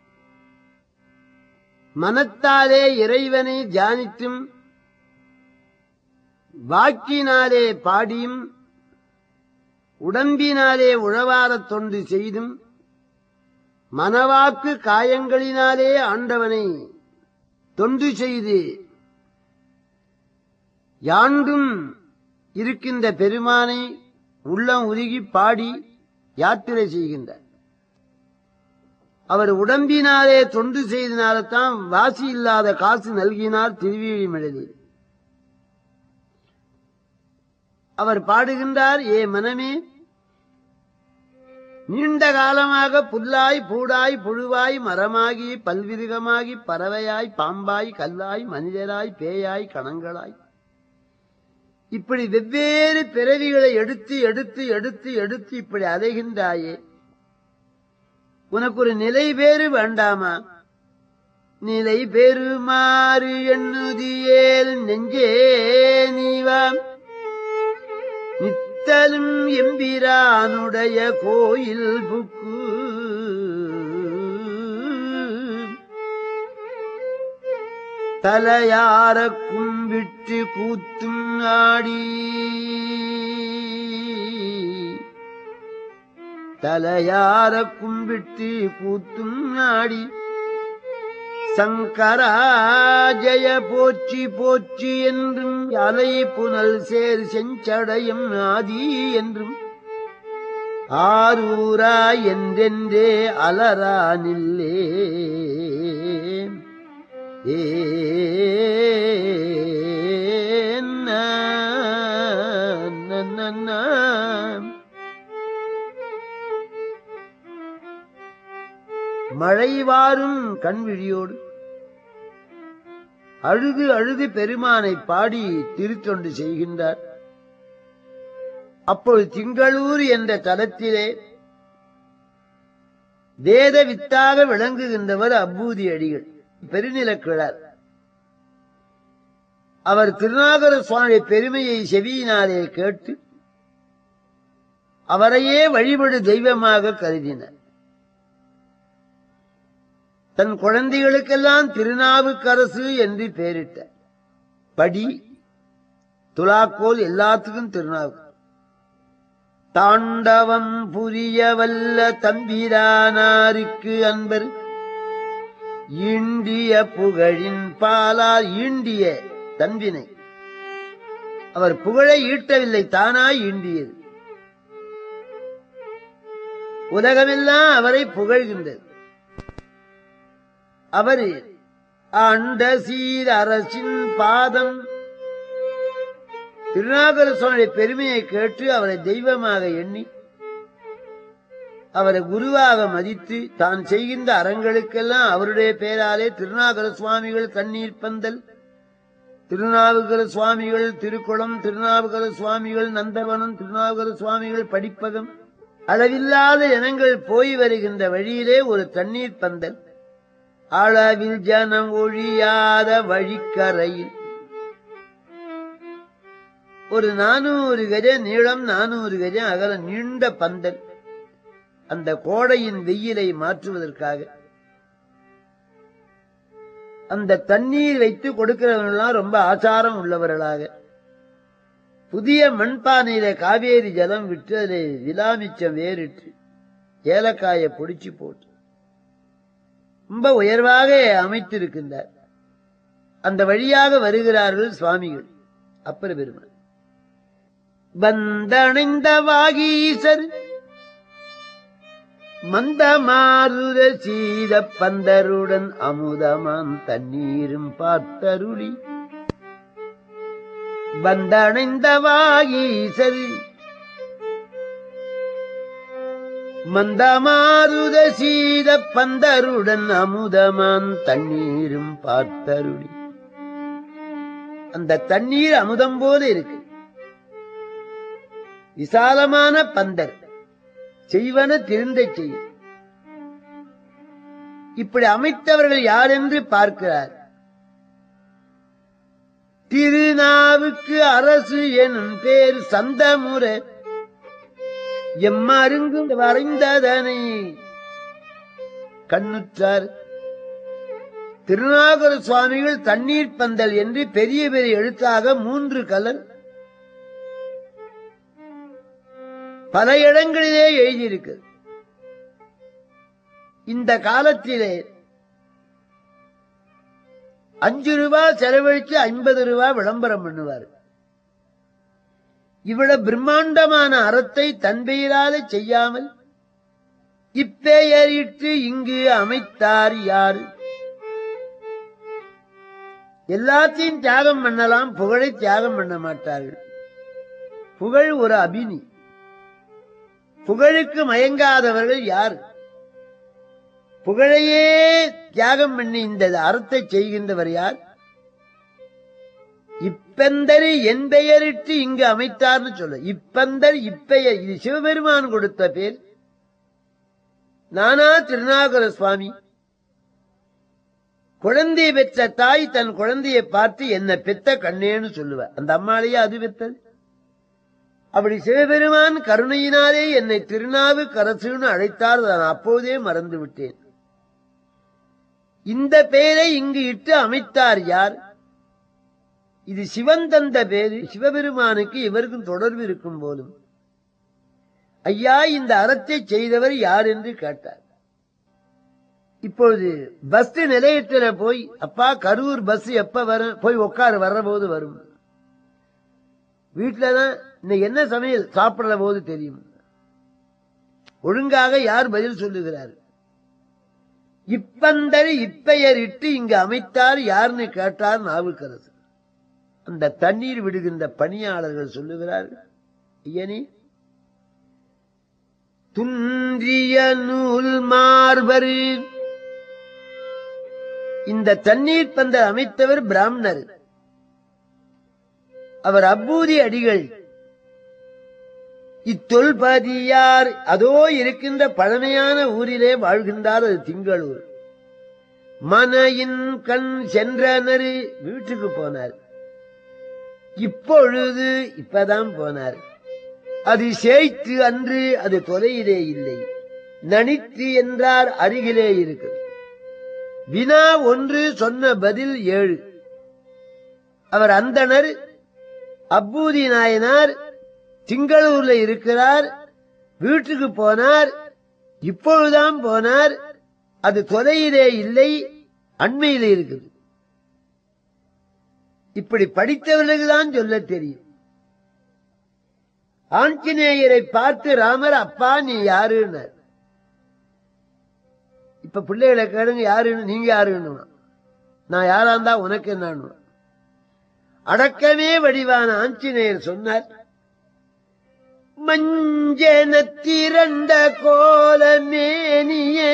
Speaker 1: மனத்தாலே இறைவனை தியானித்தும் வாக்கினாலே பாடியும் உடம்பினாலே உழவாரத் தொண்டு செய்தும் மனவாக்கு காயங்களினாலே ஆண்டவனை தொண்டு செய்து யாண்டும் இருக்கின்ற பெருமானை உள்ளம் உருகி பாடி யாத்திரை செய்கின்றார் அவர் உடம்பினாலே தொண்டு செய்தனால்தான் வாசி இல்லாத காசு நல்கினார் திருவிழிமழலில் அவர் பாடுகின்றார் ஏ மனமே நீண்ட காலமாக புல்லாய் பூடாய் புழுவாய் மரமாகி பல்விருகமாகி பறவையாய் பாம்பாய் கல்லாய் மனிதராய் பேயாய் கணங்களாய் இப்படி வெவ்வேறு பிறவிகளை எடுத்து எடுத்து எடுத்து எடுத்து இப்படி அலைகின்றாயே உனக்கு ஒரு நிலை பேறு வேண்டாமா நிலை பெறுமாறு எண்ணுதியேல் நெஞ்சே நீவாம் நித்தலும் எம்பிரானுடைய கோயில் புக்கு தலையார கும்பிட்டு கூத்தும் ஆடி தலையார கும்பிட்டு கூத்தும் ஆடி சங்கரா ஜெய போற்றி போற்றி என்றும் அலை புனல் சேர் செஞ்சடையும் ஆதி என்றும் ஆரூரா என்றென்றே அலரா நில்லே ஏ மழை வாரும் கண்விழியோடு அழுது அழுது பெருமானை பாடி திருத்தொண்டு செய்கின்றார் அப்பொழுது திங்களூர் என்ற தலத்திலே வேத வித்தாக விளங்குகின்றவர் அப்பூதி அடிகள் பெருநிலக்கிழார் அவர் திருநாகர சுவாமி பெருமையை செவியினாலே கேட்டு அவரையே வழிபடு தெய்வமாக கருதினார் தன் குழந்தைகளுக்கெல்லாம் திருநாவுக்கரசு என்று பெயரிட்டார் படி துலாக்கோல் எல்லாத்துக்கும் திருநாவுக்கு தாண்டவம் புரிய வல்ல தம்பிரானாருக்கு அன்பர் ஈண்டிய புகழின் பாலால் ஈண்டிய தன்பினை அவர் புகழை ஈட்டவில்லை தானாய் ஈண்டியது உலகமெல்லாம் அவரை புகழ்கின்றது அவர் ஆண்ட சீர் அரசின் பாதம் திருநாகர சுவாமி பெருமையை கேட்டு அவரை தெய்வமாக எண்ணி அவரை குருவாக மதித்து தான் செய்கின்ற அறங்களுக்கெல்லாம் அவருடைய பெயராலே திருநாகர சுவாமிகள் கண்ணீர் பந்தல் திருநாவுக்கர சுவாமிகள் திருக்குளம் திருநாவுக்கர சுவாமிகள் நந்தவனம் திருநாவுக்கர சுவாமிகள் படிப்பகம் அளவில்லாத இனங்கள் போய் வருகின்ற வழியிலே ஒரு தண்ணீர் பந்தல் அளவில் ஜனம் ஒழியாத வழிக்கரையில் ஒரு நானூறு கஜ நீளம் நானூறு கஜ அகல நீண்ட பந்தல் அந்த கோடையின் வெயிலை மாற்றுவதற்காக அந்த தண்ணீர் வைத்து கொடுக்கிறவர்கள்லாம் ரொம்ப ஆச்சாரம் உள்ளவர்களாக புதிய மண்பானையில காவேரி ஜலம் விட்டு அதில் விலாமிச்சம் வேறிட்டு ஏலக்காயை பொடிச்சு போட்டு ரொம்ப உயர்வாக அமைத்திருக்கின்றார் அந்த வழியாக வருகிறார்கள் சுவாமிகள் அப்பர் பெருமாள் வந்தணைந்த வாகீசர் மந்தமாருத சீத பந்தருடன் அமுதமாம் தண்ணீரும் பார்த்தருளி வந்தணைந்த வாகீசர் மந்தமாருத சீத பந்தருடன் அமுதமாம் தண்ணீரும் பார்த்தருளி அந்த தண்ணீர் அமுதம் போல இருக்கு விசாலமான பந்தர் செய்வன திருந்த செய்யும் இப்படி அமைத்தவர்கள் யார் என்று பார்க்கிறார் திருநாவுக்கு அரசு எனும் பேர் சந்தமுறை எம்மருங்கும் வரைந்ததனை கண்ணுற்றார் திருநாகர சுவாமிகள் தண்ணீர் பந்தல் என்று பெரிய பெரிய எழுத்தாக மூன்று கலர் பல இடங்களிலே எழுதியிருக்கு இந்த காலத்திலே அஞ்சு ரூபாய் செலவழிச்சு ஐம்பது ரூபாய் விளம்பரம் பண்ணுவார் இவ்வளவு பிரம்மாண்டமான அறத்தை தன் பெயரால செய்யாமல் இப்பெயரிட்டு இங்கு அமைத்தார் யாரு எல்லாத்தையும் தியாகம் பண்ணலாம் புகழை தியாகம் பண்ண மாட்டார்கள் புகழ் ஒரு அபினி புகழுக்கு மயங்காதவர்கள் யார் புகழையே தியாகம் பண்ணி இந்த அறத்தை செய்கின்றவர் யார் இப்பந்தரி என் பெயரிட்டு இங்கு அமைத்தார்னு சொல்ல இப்பந்தர் இப்பெயர் இது சிவபெருமான் கொடுத்த பேர் நானா திருநாகர சுவாமி குழந்தையை பெற்ற தாய் தன் குழந்தையை பார்த்து என்ன பெத்த கண்ணேன்னு சொல்லுவ அந்த அம்மாளையே அது பெத்தது அப்படி சிவபெருமான் கருணையினாலே என்னை திருநாவு கரசுன்னு அழைத்தார் நான் அப்போதே மறந்து விட்டேன் இந்த பெயரை இங்கு இட்டு அமைத்தார் யார் இது சிவன் தந்த பேரு சிவபெருமானுக்கு இவருக்கும் தொடர்பு இருக்கும் போதும் ஐயா இந்த அறத்தை செய்தவர் யார் என்று கேட்டார் இப்பொழுது பஸ் நிலையத்தில் போய் அப்பா கரூர் பஸ் எப்ப வரும் போய் உட்காரு வர்ற போது வரும் வீட்டுலதான் இன்னைக்கு என்ன சமையல் சாப்பிடுற போது தெரியும் ஒழுங்காக யார் பதில் சொல்லுகிறார் இப்பந்தரி இப்பெயர் இட்டு இங்கு அமைத்தார் யாருன்னு கேட்டார் நாவுக்கரசு அந்த தண்ணீர் விடுகின்ற பணியாளர்கள் சொல்லுகிறார்கள் ஐயனே துன்றிய நூல் மார்பரு இந்த தண்ணீர் பந்த அமைத்தவர் பிராமணர் அவர் அப்பூதி அடிகள் இத்தொல்பதியார் அதோ இருக்கின்ற பழமையான ஊரிலே வாழ்கின்றார் அது திங்களூர் மனையின் கண் சென்றனர் வீட்டுக்கு போனார் இப்பொழுது இப்பதான் போனார் அது சேய்த்து அன்று அது தொலையிலே இல்லை நனித்து என்றார் அருகிலே இருக்கு வினா ஒன்று சொன்ன பதில் ஏழு அவர் அந்தனர் அப்பூதி நாயனார் திங்களூர்ல இருக்கிறார் வீட்டுக்கு போனார் இப்பொழுதுதான் போனார் அது தொலையிலே இல்லை அண்மையிலே இருக்குது இப்படி படித்தவர்களுக்கு தான் சொல்ல தெரியும் ஆஞ்சநேயரை பார்த்து ராமர் அப்பா நீ யாருன்னார் இப்ப பிள்ளைகளை கேளுங்க யாருன்னு நீங்க யாருன்னு நான் யாரா இருந்தா உனக்கு என்னன்னு அடக்கமே வடிவான ஆஞ்சநேயர் சொன்னார் மஞ்சன திரண்ட கோலமேனியே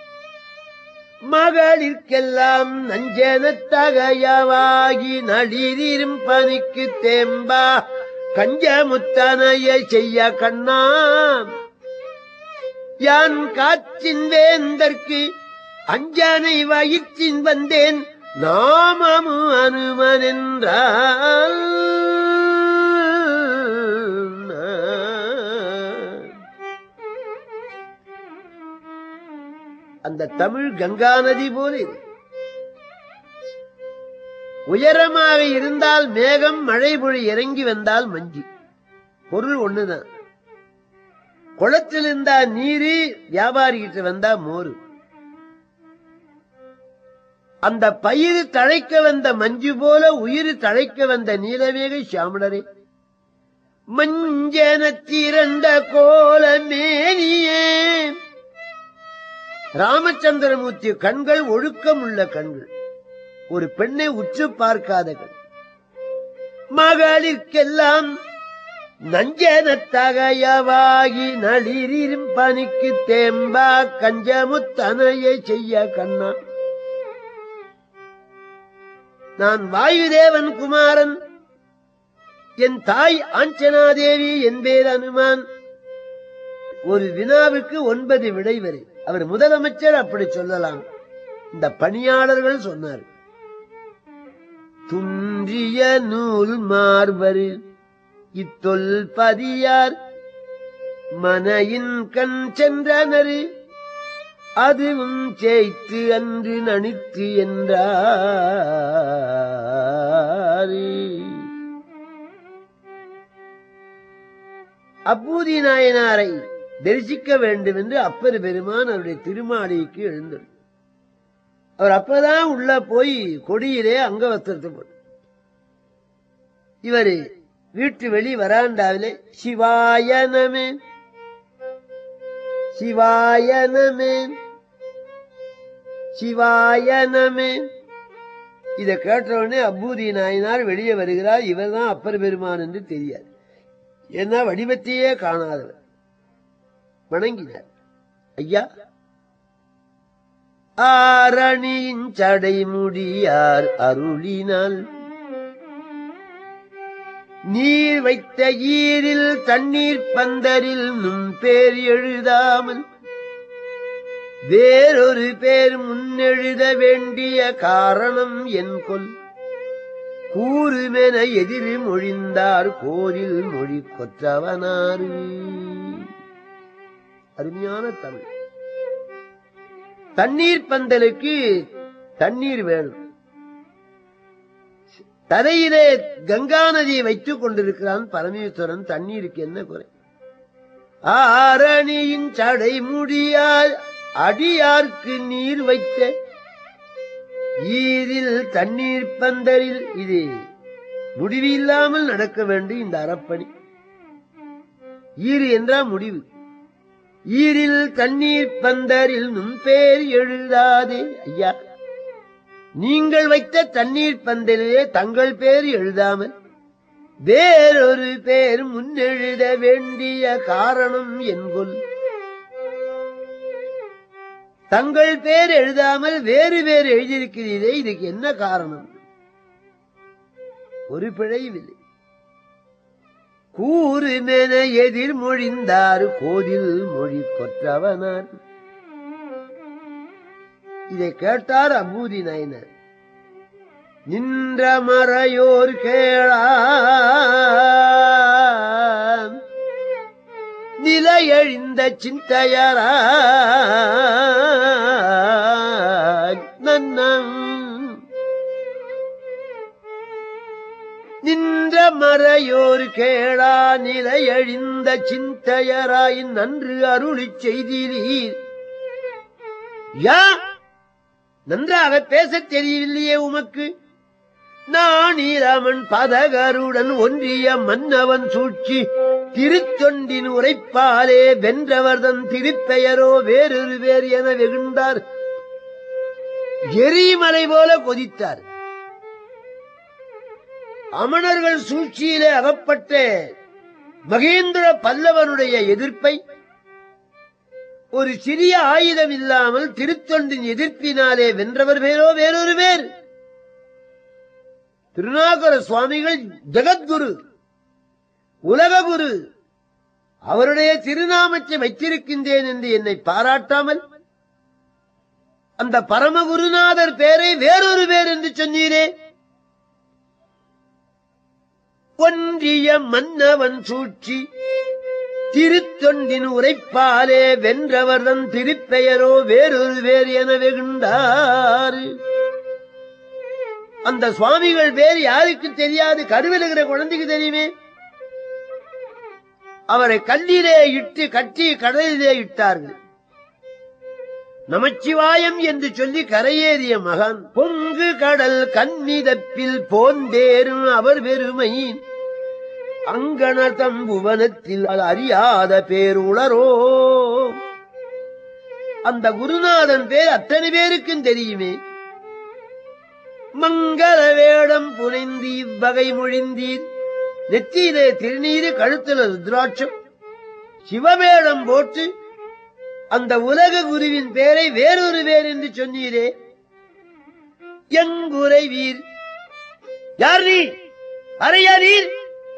Speaker 1: மகளிர்க்கெல்லாம் நஞ்சன தகையவாகி நளிரிரும் பனிக்கு தேம்பா கஞ்சமுத்தனைய செய்ய கண்ணா யான் காற்றின் வேந்தற்கு அஞ்சனை வயிற்றின் வந்தேன் நாமமு அனுமன் என்றால் அந்த தமிழ் கங்கா நதி போல இது உயரமாக இருந்தால் மேகம் மழை பொழி இறங்கி வந்தால் மஞ்சு பொருள் ஒண்ணுதான் குளத்தில் இருந்தா நீரு வியாபாரி கிட்ட வந்தா மோரு அந்த பயிர் தழைக்க வந்த மஞ்சு போல உயிர் தழைக்க வந்த நீலவேக சியாமலரே மஞ்சன திரண்ட கோல மேனியே ராமச்சந்திரமூர்த்தி கண்கள் ஒழுக்கம் உள்ள கண்கள் ஒரு பெண்ணை உற்று பார்க்காத கண் மகளிர்க்கெல்லாம் நஞ்சன தகையவாகி நளிரிரும் பனிக்கு தேம்பா கஞ்சமுத்தனையை செய்ய கண்ணா நான் வாயுதேவன் குமாரன் என் தாய் ஆஞ்சனாதேவி என்பேர் அனுமான் ஒரு வினாவுக்கு ஒன்பது விடை வரை அவர் முதலமைச்சர் அப்படி சொல்லலாம் இந்த பணியாளர்கள் சொன்னார் துன்றிய நூல் மார்பரு இத்தொல் பதியார் மனையின் கண் சென்றனரு அதுவும் சேய்த்து அன்று நனித்து என்றார் அப்பூதி நாயனாரை தரிசிக்க வேண்டும் என்று அப்பர் பெருமான் அவருடைய திருமாளிகைக்கு எழுந்தார் அவர் அப்பதான் உள்ள போய் கொடியிலே அங்கவஸ்திரத்தை போட்டு இவரு வீட்டு வெளி வராண்டாவிலே சிவாயனமே சிவாயனமே சிவாயனமே இதை கேட்ட உடனே அப்பூதி நாயனார் வெளியே வருகிறார் இவர்தான் அப்பர் பெருமான் என்று தெரியாது ஏன்னா வடிவத்தையே காணாதவர் வணங்கினார் ஐயா ஆரணியின் சடைமுடியார் அருளினால் நீர் வைத்த ஈரில் தண்ணீர் பந்தரில் நும் பேர் எழுதாமல் வேறொரு பேர் முன்னெழுத வேண்டிய காரணம் என் கொல் கூறுமென எதிர் மொழிந்தார் கோரில் மொழி கொற்றவனாரு அருமையான தமிழ் தண்ணீர் பந்தலுக்கு தண்ணீர் வேணும் தரையிலே கங்கா நதியை வைத்துக் கொண்டிருக்கிறான் பரமேஸ்வரன் தண்ணீருக்கு என்ன குறை ஆரணியின் சடை முடியால் அடியார்க்கு நீர் வைத்த ஈரில் தண்ணீர் பந்தரில் இது முடிவு இல்லாமல் நடக்க வேண்டும் இந்த அறப்பணி ஈறு என்றால் முடிவு ஈரில் தண்ணீர் பந்தரில் நும் பேர் எழுதாதே ஐயா நீங்கள் வைத்த தண்ணீர் பந்தலிலே தங்கள் பேர் எழுதாமல் வேறொரு பேர் முன்னெழுத வேண்டிய காரணம் என்கொல் தங்கள் பேர் எழுதாமல் வேறு வேறு எழுதியிருக்கிறீரே இதுக்கு என்ன காரணம் ஒரு பிழையும் இல்லை கூறுமென எதிர் மொழிந்தார் கோதில் மொழி கொற்றவனார் இதை கேட்டார் அபூதி நாயனர் நின்ற மறையோர் கேளா நிலையழிந்த சிந்தையரா நன்னம் நின்ற மறையோர் கேளா நிலையழிந்த சிந்தையராய் நன்று அருளிச் செய்தீரீர் யா நன்றாக பேசத் தெரியவில்லையே உமக்கு நாணீராமன் பதகருடன் ஒன்றிய மன்னவன் சூழ்ச்சி திருத்தொண்டின் உரைப்பாலே வென்றவர்தன் திருப்பெயரோ வேறொரு வேறு என வெகுண்டார் எரிமலை போல கொதித்தார் அமணர்கள் சூழ்ச்சியிலே அகப்பட்ட மகேந்திர பல்லவனுடைய எதிர்ப்பை ஒரு சிறிய ஆயுதம் இல்லாமல் திருத்தொண்டின் எதிர்ப்பினாலே வென்றவர் பேரோ வேறொரு பேர் திருநாகர சுவாமிகள் ஜெகத்குரு உலககுரு அவருடைய திருநாமத்தை வைத்திருக்கின்றேன் என்று என்னை பாராட்டாமல் அந்த பரமகுருநாதர் பேரை வேறொரு பேர் என்று சொன்னீரே ஒன்றிய மன்னவன் சூழ்ச்சி திருத்தொண்டின் உரைப்பாலே வென்றவர்தன் திருப்பெயரோ வேறொரு வேறு என வெகுண்டார் அந்த சுவாமிகள் வேறு யாருக்கு தெரியாது கருவிலுகிற குழந்தைக்கு தெரியுமே அவரை கல்லிலே இட்டு கட்டி கடலிலே இட்டார்கள் நமச்சிவாயம் என்று சொல்லி கரையேறிய மகான் பொங்கு கடல் கன்னிதப்பில் போந்தேறும் அவர் பெருமை அங்கண தம்புவனத்தில் அது அறியாத பேருளரோ அந்த குருநாதன் பேர் அத்தனை பேருக்கும் தெரியுமே மங்கள வேடம் புனைந்து இவ்வகை மொழிந்தீர் நெத்தியிலே திருநீரு கழுத்துல ருத்ராட்சம் சிவவேடம் போட்டு அந்த உலக குருவின் பேரை வேறொரு பேர் என்று சொன்னீரே எங்குரை வீர் யார் நீ அறையா நீர்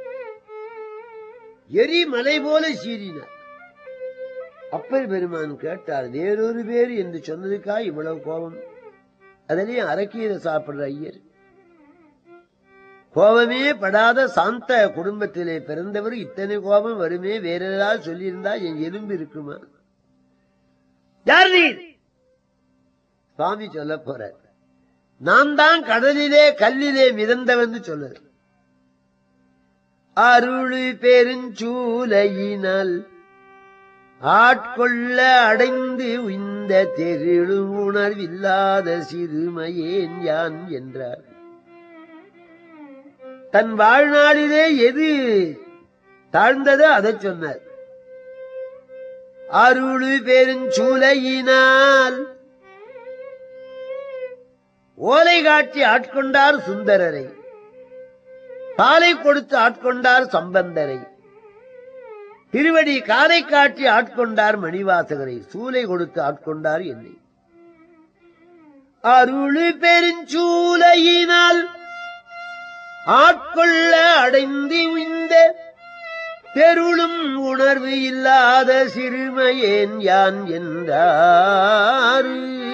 Speaker 1: எரிமலை போல சீறினார் அப்பர் பெருமான் கேட்டார் வேறொரு பேர் என்று சொன்னதுக்கா இவ்வளவு கோபம் அதுலயும் அரக்கீரை சாப்பிடுற ஐயர் கோபமே படாத சாந்த குடும்பத்திலே பிறந்தவர் இத்தனை கோபம் வருமே வேற ஏதாவது சொல்லியிருந்தா என் எலும்பு இருக்குமா யார் நீர் சுவாமி சொல்ல போற நான் தான் கடலிலே கல்லிலே மிதந்தவன் சொல்லுற அருள் பெருஞ்சூலையினால் ஆட்கொள்ள அடைந்து இந்த தெருளும் உணர்வில்லாத சிறுமையேன் யான் என்றார் தன் வாழ்நாளிலே எது தாழ்ந்ததோ அதை சொன்னார் அருள் பெருஞ்சூலையினால் ஓலை காட்டி ஆட்கொண்டார் சுந்தரரை பாலை கொடுத்து ஆட்கொண்டார் சம்பந்தரை திருவடி காலை காட்டி ஆட்கொண்டார் மணிவாசகரை சூலை கொடுத்து ஆட்கொண்டார் என்னை அருள் பெருஞ்சூலையினால் ஆட்கொள்ள அடைந்து இந்த தெருளும் உணர்வு இல்லாத சிறுமையேன் யான் என்றார்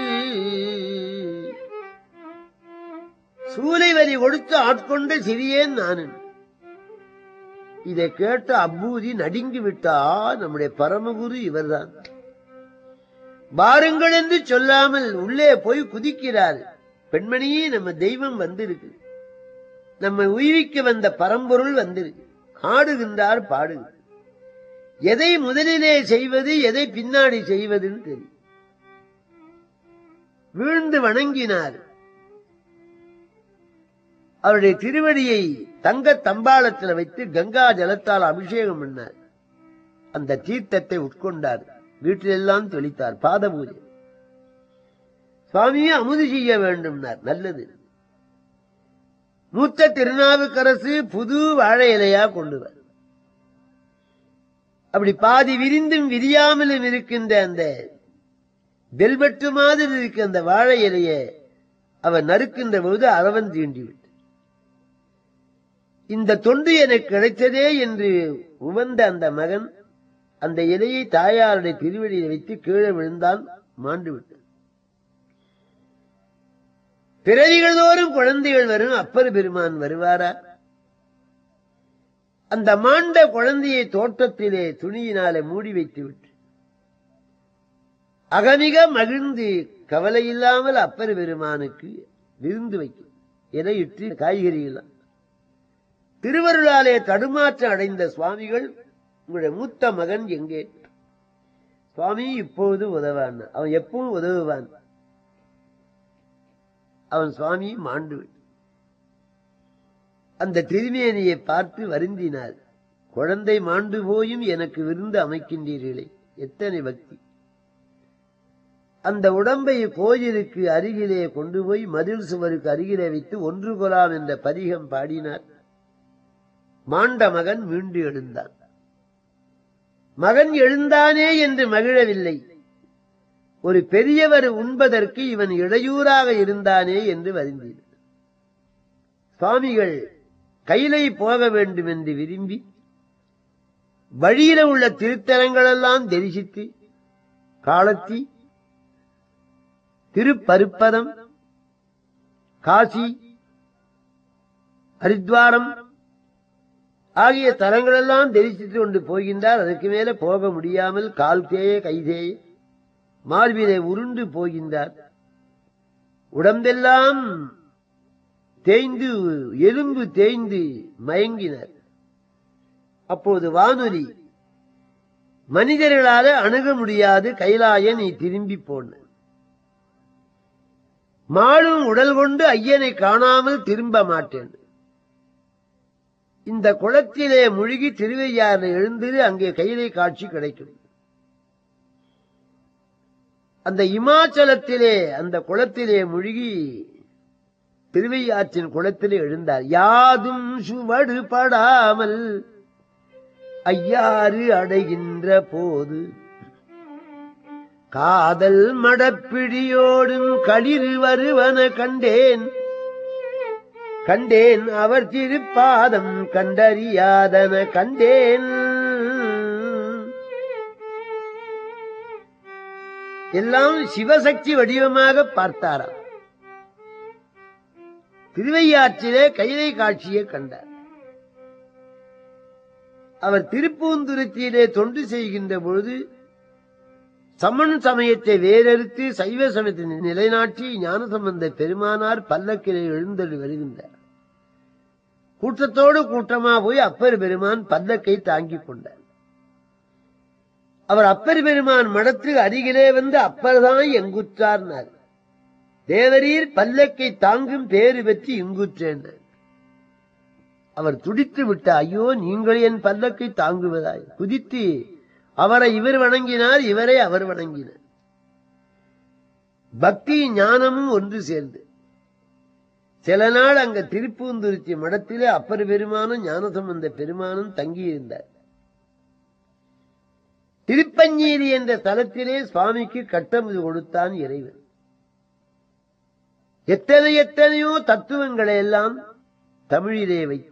Speaker 1: சூலை வரி கொடுத்து ஆட்கொண்ட சிறியேன் நானன் இதை கேட்ட அம்பூதி நடுங்கி விட்டா நம்முடைய பரமகுரு இவர்தான் பாருங்கள் என்று சொல்லாமல் உள்ளே போய் குதிக்கிறார் பெண்மணியே நம்ம தெய்வம் வந்திருக்கு நம்ம உயிரிக்க வந்த பரம்பொருள் வந்திருக்கு ஆடுகின்றார் பாடுகிறார் எதை முதலிலே செய்வது எதை பின்னாடி செய்வதுன்னு தெரியும் வீழ்ந்து வணங்கினார் அவருடைய திருவடியை தங்க தம்பாளத்தில் வைத்து கங்கா ஜலத்தால் அபிஷேகம் பண்ணார் அந்த தீர்த்தத்தை உட்கொண்டார் வீட்டிலெல்லாம் தெளித்தார் பாத பூஜை சுவாமியே அமுது செய்ய வேண்டும்னார் நல்லது மூத்த திருநாவுக்கரசு புது வாழை இலையா கொண்டு வர அப்படி பாதி விரிந்தும் விரியாமலும் இருக்கின்ற அந்த வெல்வெட்டு மாதிரி இருக்க அந்த வாழை இலையை அவர் நறுக்கின்ற பொழுது அரவன் தீண்டிவிட்டு இந்த தொண்டு எனக்கு கிடைத்ததே என்று உவந்த அந்த மகன் அந்த இலையை தாயாருடைய திருவடியில் வைத்து கீழே விழுந்தான் மாண்டு விட்டான் பிறவிகள் தோறும் குழந்தைகள் வரும் அப்பர் பெருமான் வருவாரா அந்த மாண்ட குழந்தையை தோட்டத்திலே துணியினாலே மூடி வைத்து விட்டு அகமிக மகிழ்ந்து கவலை இல்லாமல் அப்பர் பெருமானுக்கு விருந்து வைக்கும் இலையிட்டு காய்கறிகள் திருவருளாலே தடுமாற்றம் அடைந்த சுவாமிகள் உங்களுடைய மூத்த மகன் எங்கே சுவாமி இப்போது உதவான் அவன் எப்பவும் உதவுவான் அவன் சுவாமி மாண்டு விட்டான். அந்த திருமேனியை பார்த்து வருந்தினார் குழந்தை மாண்டு போயும் எனக்கு விருந்து அமைக்கின்றீர்களே எத்தனை பக்தி அந்த உடம்பை கோயிலுக்கு அருகிலே கொண்டு போய் மதில் சுவருக்கு அருகிலே வைத்து ஒன்று கொலாம் என்ற பதிகம் பாடினார் மாண்ட மகன் மீண்டு எழுந்தான் மகன் எழுந்தானே என்று மகிழவில்லை ஒரு பெரியவர் உண்பதற்கு இவன் இடையூறாக இருந்தானே என்று வருந்தினார் சுவாமிகள் கைலை போக வேண்டும் என்று விரும்பி வழியில உள்ள திருத்தலங்களெல்லாம் தரிசித்து காலத்தி திருப்பருப்பதம் காசி ஹரித்வாரம் ஆகிய தலங்களெல்லாம் தரிசித்துக் கொண்டு போகின்றார் அதற்கு மேல போக முடியாமல் கால் தேய கை தேய மார்பிலே உருண்டு போகின்றார் உடம்பெல்லாம் தேய்ந்து எலும்பு தேய்ந்து மயங்கினர் அப்போது வானொலி மனிதர்களால அணுக முடியாது கைலாய நீ திரும்பி போன மாளும் உடல் கொண்டு ஐயனை காணாமல் திரும்ப மாட்டேன் இந்த குளத்திலே முழுகி திருவையாறு எழுந்திரு அங்கே கையிலே காட்சி கிடைக்கும் அந்த இமாச்சலத்திலே அந்த குளத்திலே முழுகி திருவையாற்றின் குளத்திலே எழுந்தார் யாதும் சுவடு படாமல் ஐயாறு அடைகின்ற போது காதல் மடப்பிடியோடும் களிறு வருவன கண்டேன் கண்டேன் அவர் திருப்பாதம் கண்டறியாதன கண்டேன் எல்லாம் சிவசக்தி வடிவமாக பார்த்தாராம் திருவையாற்றிலே கைலை காட்சியை கண்டார் அவர் திருப்பூந்துருத்தியிலே தொண்டு செய்கின்ற பொழுது சமன் சமயத்தை வேறறுத்து சைவ சமயத்தை நிலைநாட்டி ஞானசம்பந்த பெருமானார் பல்லக்கிலே எழுந்தருளி வருகின்றார் கூட்டத்தோடு கூட்டமா போய் அப்பர் பெருமான் பல்லக்கை தாங்கிக் கொண்டார் அவர் அப்பர் பெருமான் மடத்துக்கு அருகிலே வந்து அப்பர்தான் எங்குற்றார்னார் தேவரீர் பல்லக்கை தாங்கும் பேறு பெற்று இங்குற்றேன்னார் அவர் துடித்து விட்ட ஐயோ நீங்கள் என் பல்லக்கை தாங்குவதாய் குதித்து அவரை இவர் வணங்கினார் இவரை அவர் வணங்கினார் பக்தி ஞானமும் ஒன்று சேர்ந்து சில நாள் அங்க திருப்பூந்துருச்சி மடத்திலே அப்பர் பெருமானும் ஞானசம்பந்த பெருமானும் தங்கியிருந்தார் திருப்பஞ்சீரி என்ற தலத்திலே சுவாமிக்கு கட்டமுது கொடுத்தான் இறைவன் எத்தனை எத்தனையோ தத்துவங்களை எல்லாம் தமிழிலே வைத்து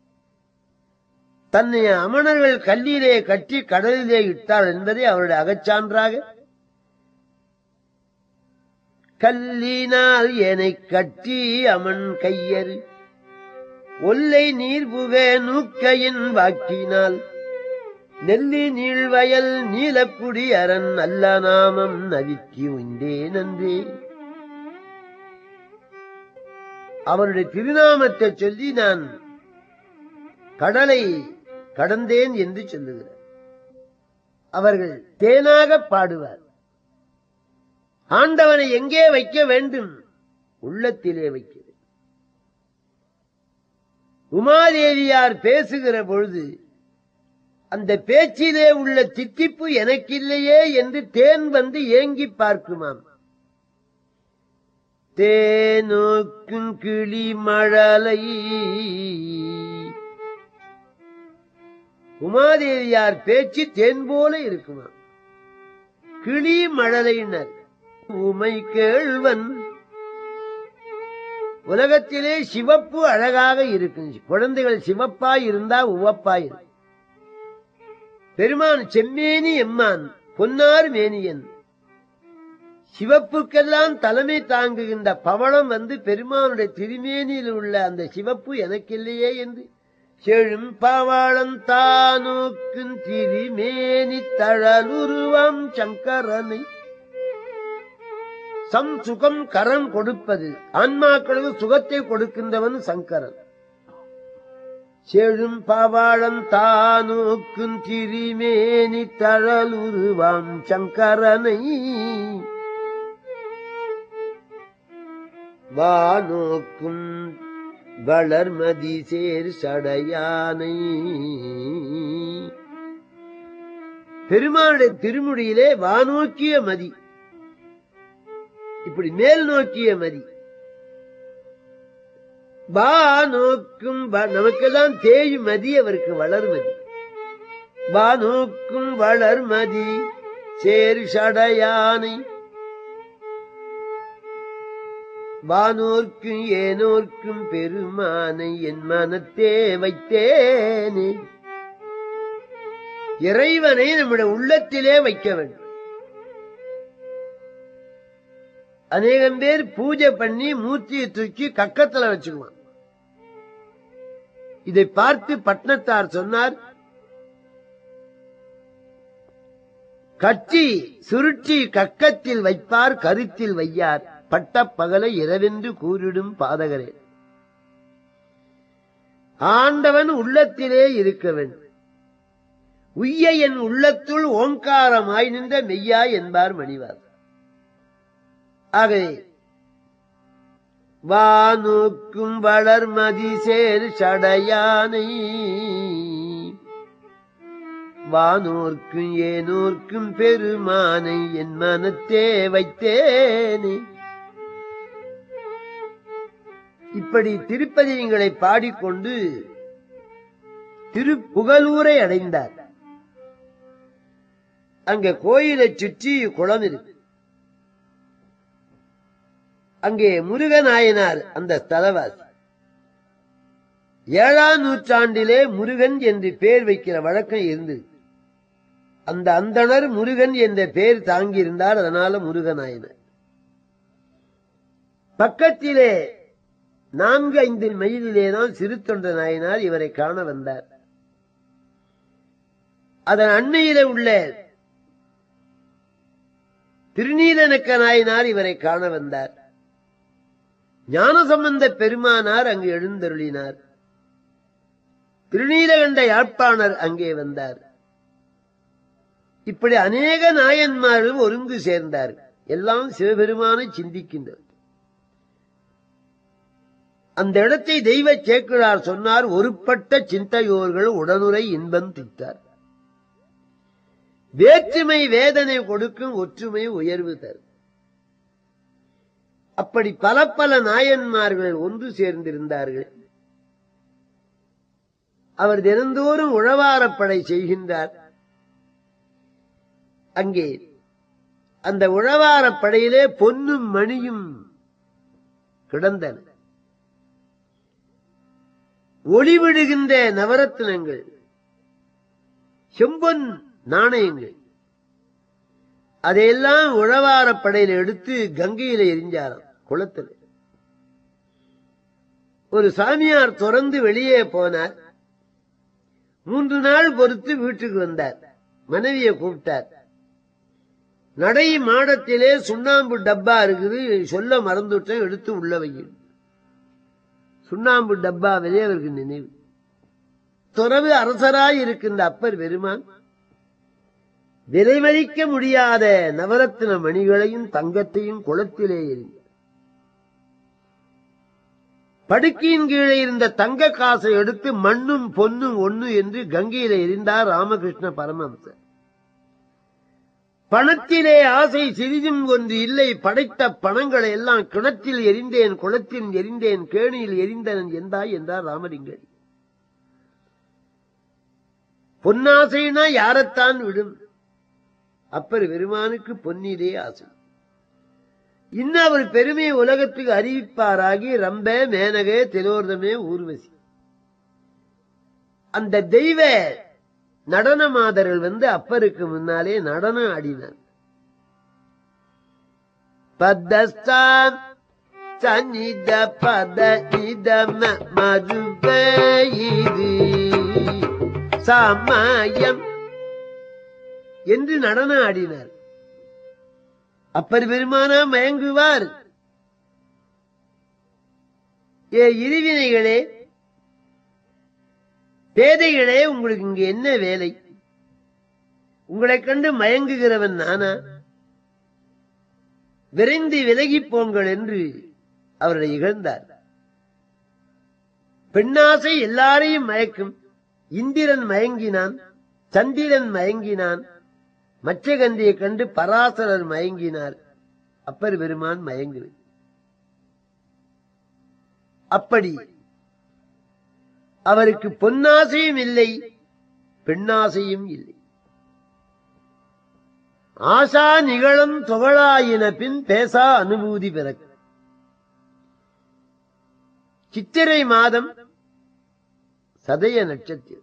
Speaker 1: தன்னை அமணர்கள் கல்லிலே கட்டி கடலிலே இட்டார் என்பதை அவருடைய அகச்சான்றாக கல்லினால் என்னை கட்டி அமன் கையறு ஒல்லை நீர் புக நூக்கையின் வாக்கினால் நெல்லி நீழ்வயல் நீலக்குடி அரண் நல்ல நாமம் நவிக்கி உண்டே நன்றே அவருடைய திருநாமத்தை சொல்லி நான் கடலை கடந்தேன் என்று சொல்லுகிறார் அவர்கள் தேனாக பாடுவார் ஆண்டவனை எங்கே வைக்க வேண்டும் உள்ளத்திலே வைக்கிறது உமாதேவியார் பேசுகிற பொழுது அந்த பேச்சிலே உள்ள தித்திப்பு எனக்கில்லையே என்று தேன் வந்து ஏங்கி பார்க்குமாம் தேனோக்கும் கிளி மழலை உமாதேவியார் பேச்சு தேன் போல இருக்குமா கிளி மழலையினர் உமை கேழ்வன் உலகத்திலே சிவப்பு அழகாக இருக்கும் குழந்தைகள் சிவப்பாய் இருந்தா உவப்பாய் இருக்கும் பெருமான் செம்மேனி எம்மான் பொன்னார் மேனியன் சிவப்புக்கெல்லாம் தலைமை தாங்குகின்ற பவளம் வந்து பெருமானுடைய திருமேனியில் உள்ள அந்த சிவப்பு எனக்கில்லையே என்று செழும் பவளம் தானோக்கும் திருமேனி தழலுருவம் சங்கரனை சம் சுகம் கரம் கொடுப்பது ஆன்மாக்களுக்கு சுகத்தை கொடுக்கின்றவன் சங்கரன் செழும் பவாளம் தானோக்கும் திரிமேனி தழலுருவாம் சங்கரனை வானோக்கும் வளர்மதி சேர் சடையானை பெருமானுடைய திருமுடியிலே வானோக்கிய மதி இப்படி மேல் நோக்கிய மதி வா நோக்கும் வ- நமக்கெல்லாம் தேயும் மதி அவருக்கு வளர்மதி வா நோக்கும் வளர்மதி சேர் சடையானை வானோர்க்கும் ஏனோர்க்கும் பெருமானை என் மனத்தே வைத்தேனே இறைவனை நம்முடைய உள்ளத்திலே வைக்க வேண்டும் அநேகம் பேர் பூஜை பண்ணி மூர்த்தியை தூக்கி கக்கத்துல வச்சுக்குவான் இதை பார்த்து பட்னத்தார் சொன்னார் கட்டி சுருட்டி கக்கத்தில் வைப்பார் கருத்தில் வையார் பட்ட பகலை இரவென்று கூறிடும் பாதகரே ஆண்டவன் உள்ளத்திலே இருக்க வேண்டும் உய்ய என் உள்ளத்துள் ஓங்காரமாய் நின்ற மெய்யாய் என்பார் மணிவார் ஆகவே வானோக்கும் வளர்மதி சேர் சடையானை வானோர்க்கும் ஏனோர்க்கும் பெருமானை என் மனத்தே வைத்தேனே இப்படி திருப்பதிகளை பாடிக்கொண்டு திருப்புகலூரை அடைந்தார் அங்கே கோயிலை சுற்றி குளம் இருக்கு அங்கே முருகநாயனார் அந்த ஸ்தலவாசி ஏழாம் நூற்றாண்டிலே முருகன் என்று பெயர் வைக்கிற வழக்கம் இருந்தது அந்த அந்தணர் முருகன் என்ற பெயர் தாங்கியிருந்தார் அதனால முருகநாயனார் பக்கத்திலே நான்கு ஐந்து மைலிலே தான் சிறு தொண்ட நாயனார் இவரை காண வந்தார் அதன் அண்மையிலே உள்ள திருநீலனக்க நாயனார் இவரை காண வந்தார் ஞானசம்பந்த பெருமானார் அங்கு எழுந்தருளினார் திருநீலகண்ட யாழ்ப்பாணர் அங்கே வந்தார் இப்படி அநேக நாயன்மார்கள் ஒருங்கு சேர்ந்தார் எல்லாம் சிவபெருமானை சிந்திக்கின்றனர் அந்த இடத்தை தெய்வ சேக்கிழார் சொன்னார் ஒருப்பட்ட சிந்தையோர்கள் உடனுரை இன்பம் திட்டார் வேற்றுமை வேதனை கொடுக்கும் ஒற்றுமை உயர்வு தரும் அப்படி பல பல நாயன்மார்கள் ஒன்று சேர்ந்திருந்தார்கள் அவர் தினந்தோறும் உழவாரப்படை செய்கின்றார் அங்கே அந்த உழவாரப்படையிலே பொன்னும் மணியும் கிடந்தன ஒளிவிடுகின்ற நவரத்தினங்கள் செம்பொன் நாணயங்கள் அதையெல்லாம் உழவாரப்படையில எடுத்து கங்கையில எரிஞ்சாராம் குளத்தில் ஒரு சாமியார் தொடர்ந்து வெளியே போனார் மூன்று நாள் பொறுத்து வீட்டுக்கு வந்தார் மனைவியை கூப்பிட்டார் நடை மாடத்திலே சுண்ணாம்பு டப்பா இருக்குது சொல்ல மறந்துட்டேன் எடுத்து உள்ள வையும் சுண்ணாம்பு டப்பாவிலே அவருக்கு நினைவு துறவு அரசராய் இருக்கின்ற அப்பர் பெருமான் விலைமதிக்க முடியாத நவரத்தின மணிகளையும் தங்கத்தையும் குளத்திலே எறிந்தார் படுக்கையின் கீழே இருந்த தங்க காசை எடுத்து மண்ணும் பொன்னும் ஒண்ணு என்று கங்கையில எரிந்தார் ராமகிருஷ்ண பரமஹம்சர் பணத்திலே ஆசை சிறிதும் ஒன்று இல்லை படைத்த பணங்களை எல்லாம் கிணற்றில் எரிந்தேன் குளத்தில் எரிந்தேன் கேணியில் எரிந்தனன் எந்தாய் என்றார் ராமலிங்கடி பொன்னாசைனா யாரைத்தான் விடும் அப்பர் பெருமானுக்கு பொன்னிலே ஆசை இன்னும் அவர் பெருமையை உலகத்துக்கு அறிவிப்பாராகி ரம்ப மேனகே திலோர்தமே ஊர்வசி அந்த தெய்வ நடன மாதர்கள் வந்து அப்பருக்கு முன்னாலே நடனம் ஆடினார் பத்தஸ்தான் சன்னித பத நிதம மருபயிது சமயம் என்று நடனம் ஆடினார் அப்பர் பெருமானா மயங்குவார் ஏ இருவினைகளே பேதைகளே உங்களுக்கு இங்க என்ன வேலை உங்களை கண்டு மயங்குகிறவன் நானா விரைந்து விலகிப் போங்கள் என்று அவரை இகழ்ந்தார் பெண்ணாசை எல்லாரையும் மயக்கும் இந்திரன் மயங்கினான் சந்திரன் மயங்கினான் மச்சகந்தியை கண்டு பராசரர் மயங்கினார் அப்பர் பெருமான் மயங்கு அப்படி அவருக்கு பொன்னாசையும் இல்லை பெண்ணாசையும் இல்லை ஆசா நிகழும் தொகழாயின பின் பேசா அனுபூதி பிறகு சித்திரை மாதம் சதய நட்சத்திரம்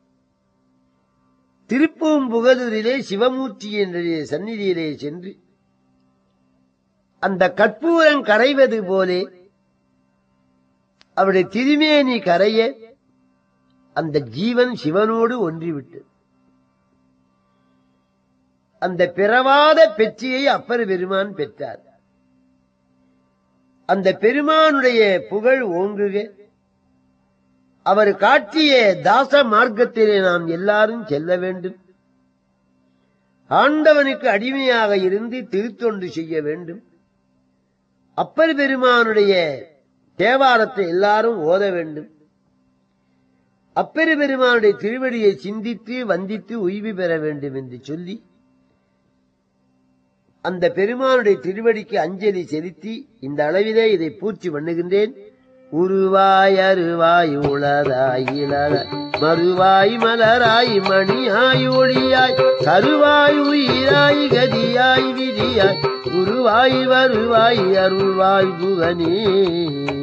Speaker 1: திருப்பூம்புகலூரிலே சிவமூர்த்தியினுடைய சந்நிதியிலே சென்று அந்த கற்பூரம் கரைவது போலே அவருடைய திருமேனி கரைய அந்த ஜீவன் சிவனோடு ஒன்றிவிட்டு அந்த பிறவாத பெற்றியை அப்பர் பெருமான் பெற்றார் அந்த பெருமானுடைய புகழ் ஓங்குக அவர் காட்டிய தாச மார்க்கத்திலே நாம் எல்லாரும் செல்ல வேண்டும் ஆண்டவனுக்கு அடிமையாக இருந்து திருத்தொண்டு செய்ய வேண்டும் அப்பர் பெருமானுடைய தேவாரத்தை எல்லாரும் ஓத வேண்டும் அப்பெரு பெருமானுடைய திருவடியை சிந்தித்து வந்தித்து உய்வு பெற வேண்டும் என்று சொல்லி அந்த பெருமானுடைய திருவடிக்கு அஞ்சலி செலுத்தி இந்த அளவிலே இதை பூர்த்தி பண்ணுகின்றேன் உருவாய் அருவாய் உளதாய் இளத மறுவாய் மலராய் மணியாய் ஒளியாய் கருவாய் உயிராய் கதியாய் விதியாய் குருவாய் வருவாய் அருள்வாய் புகனே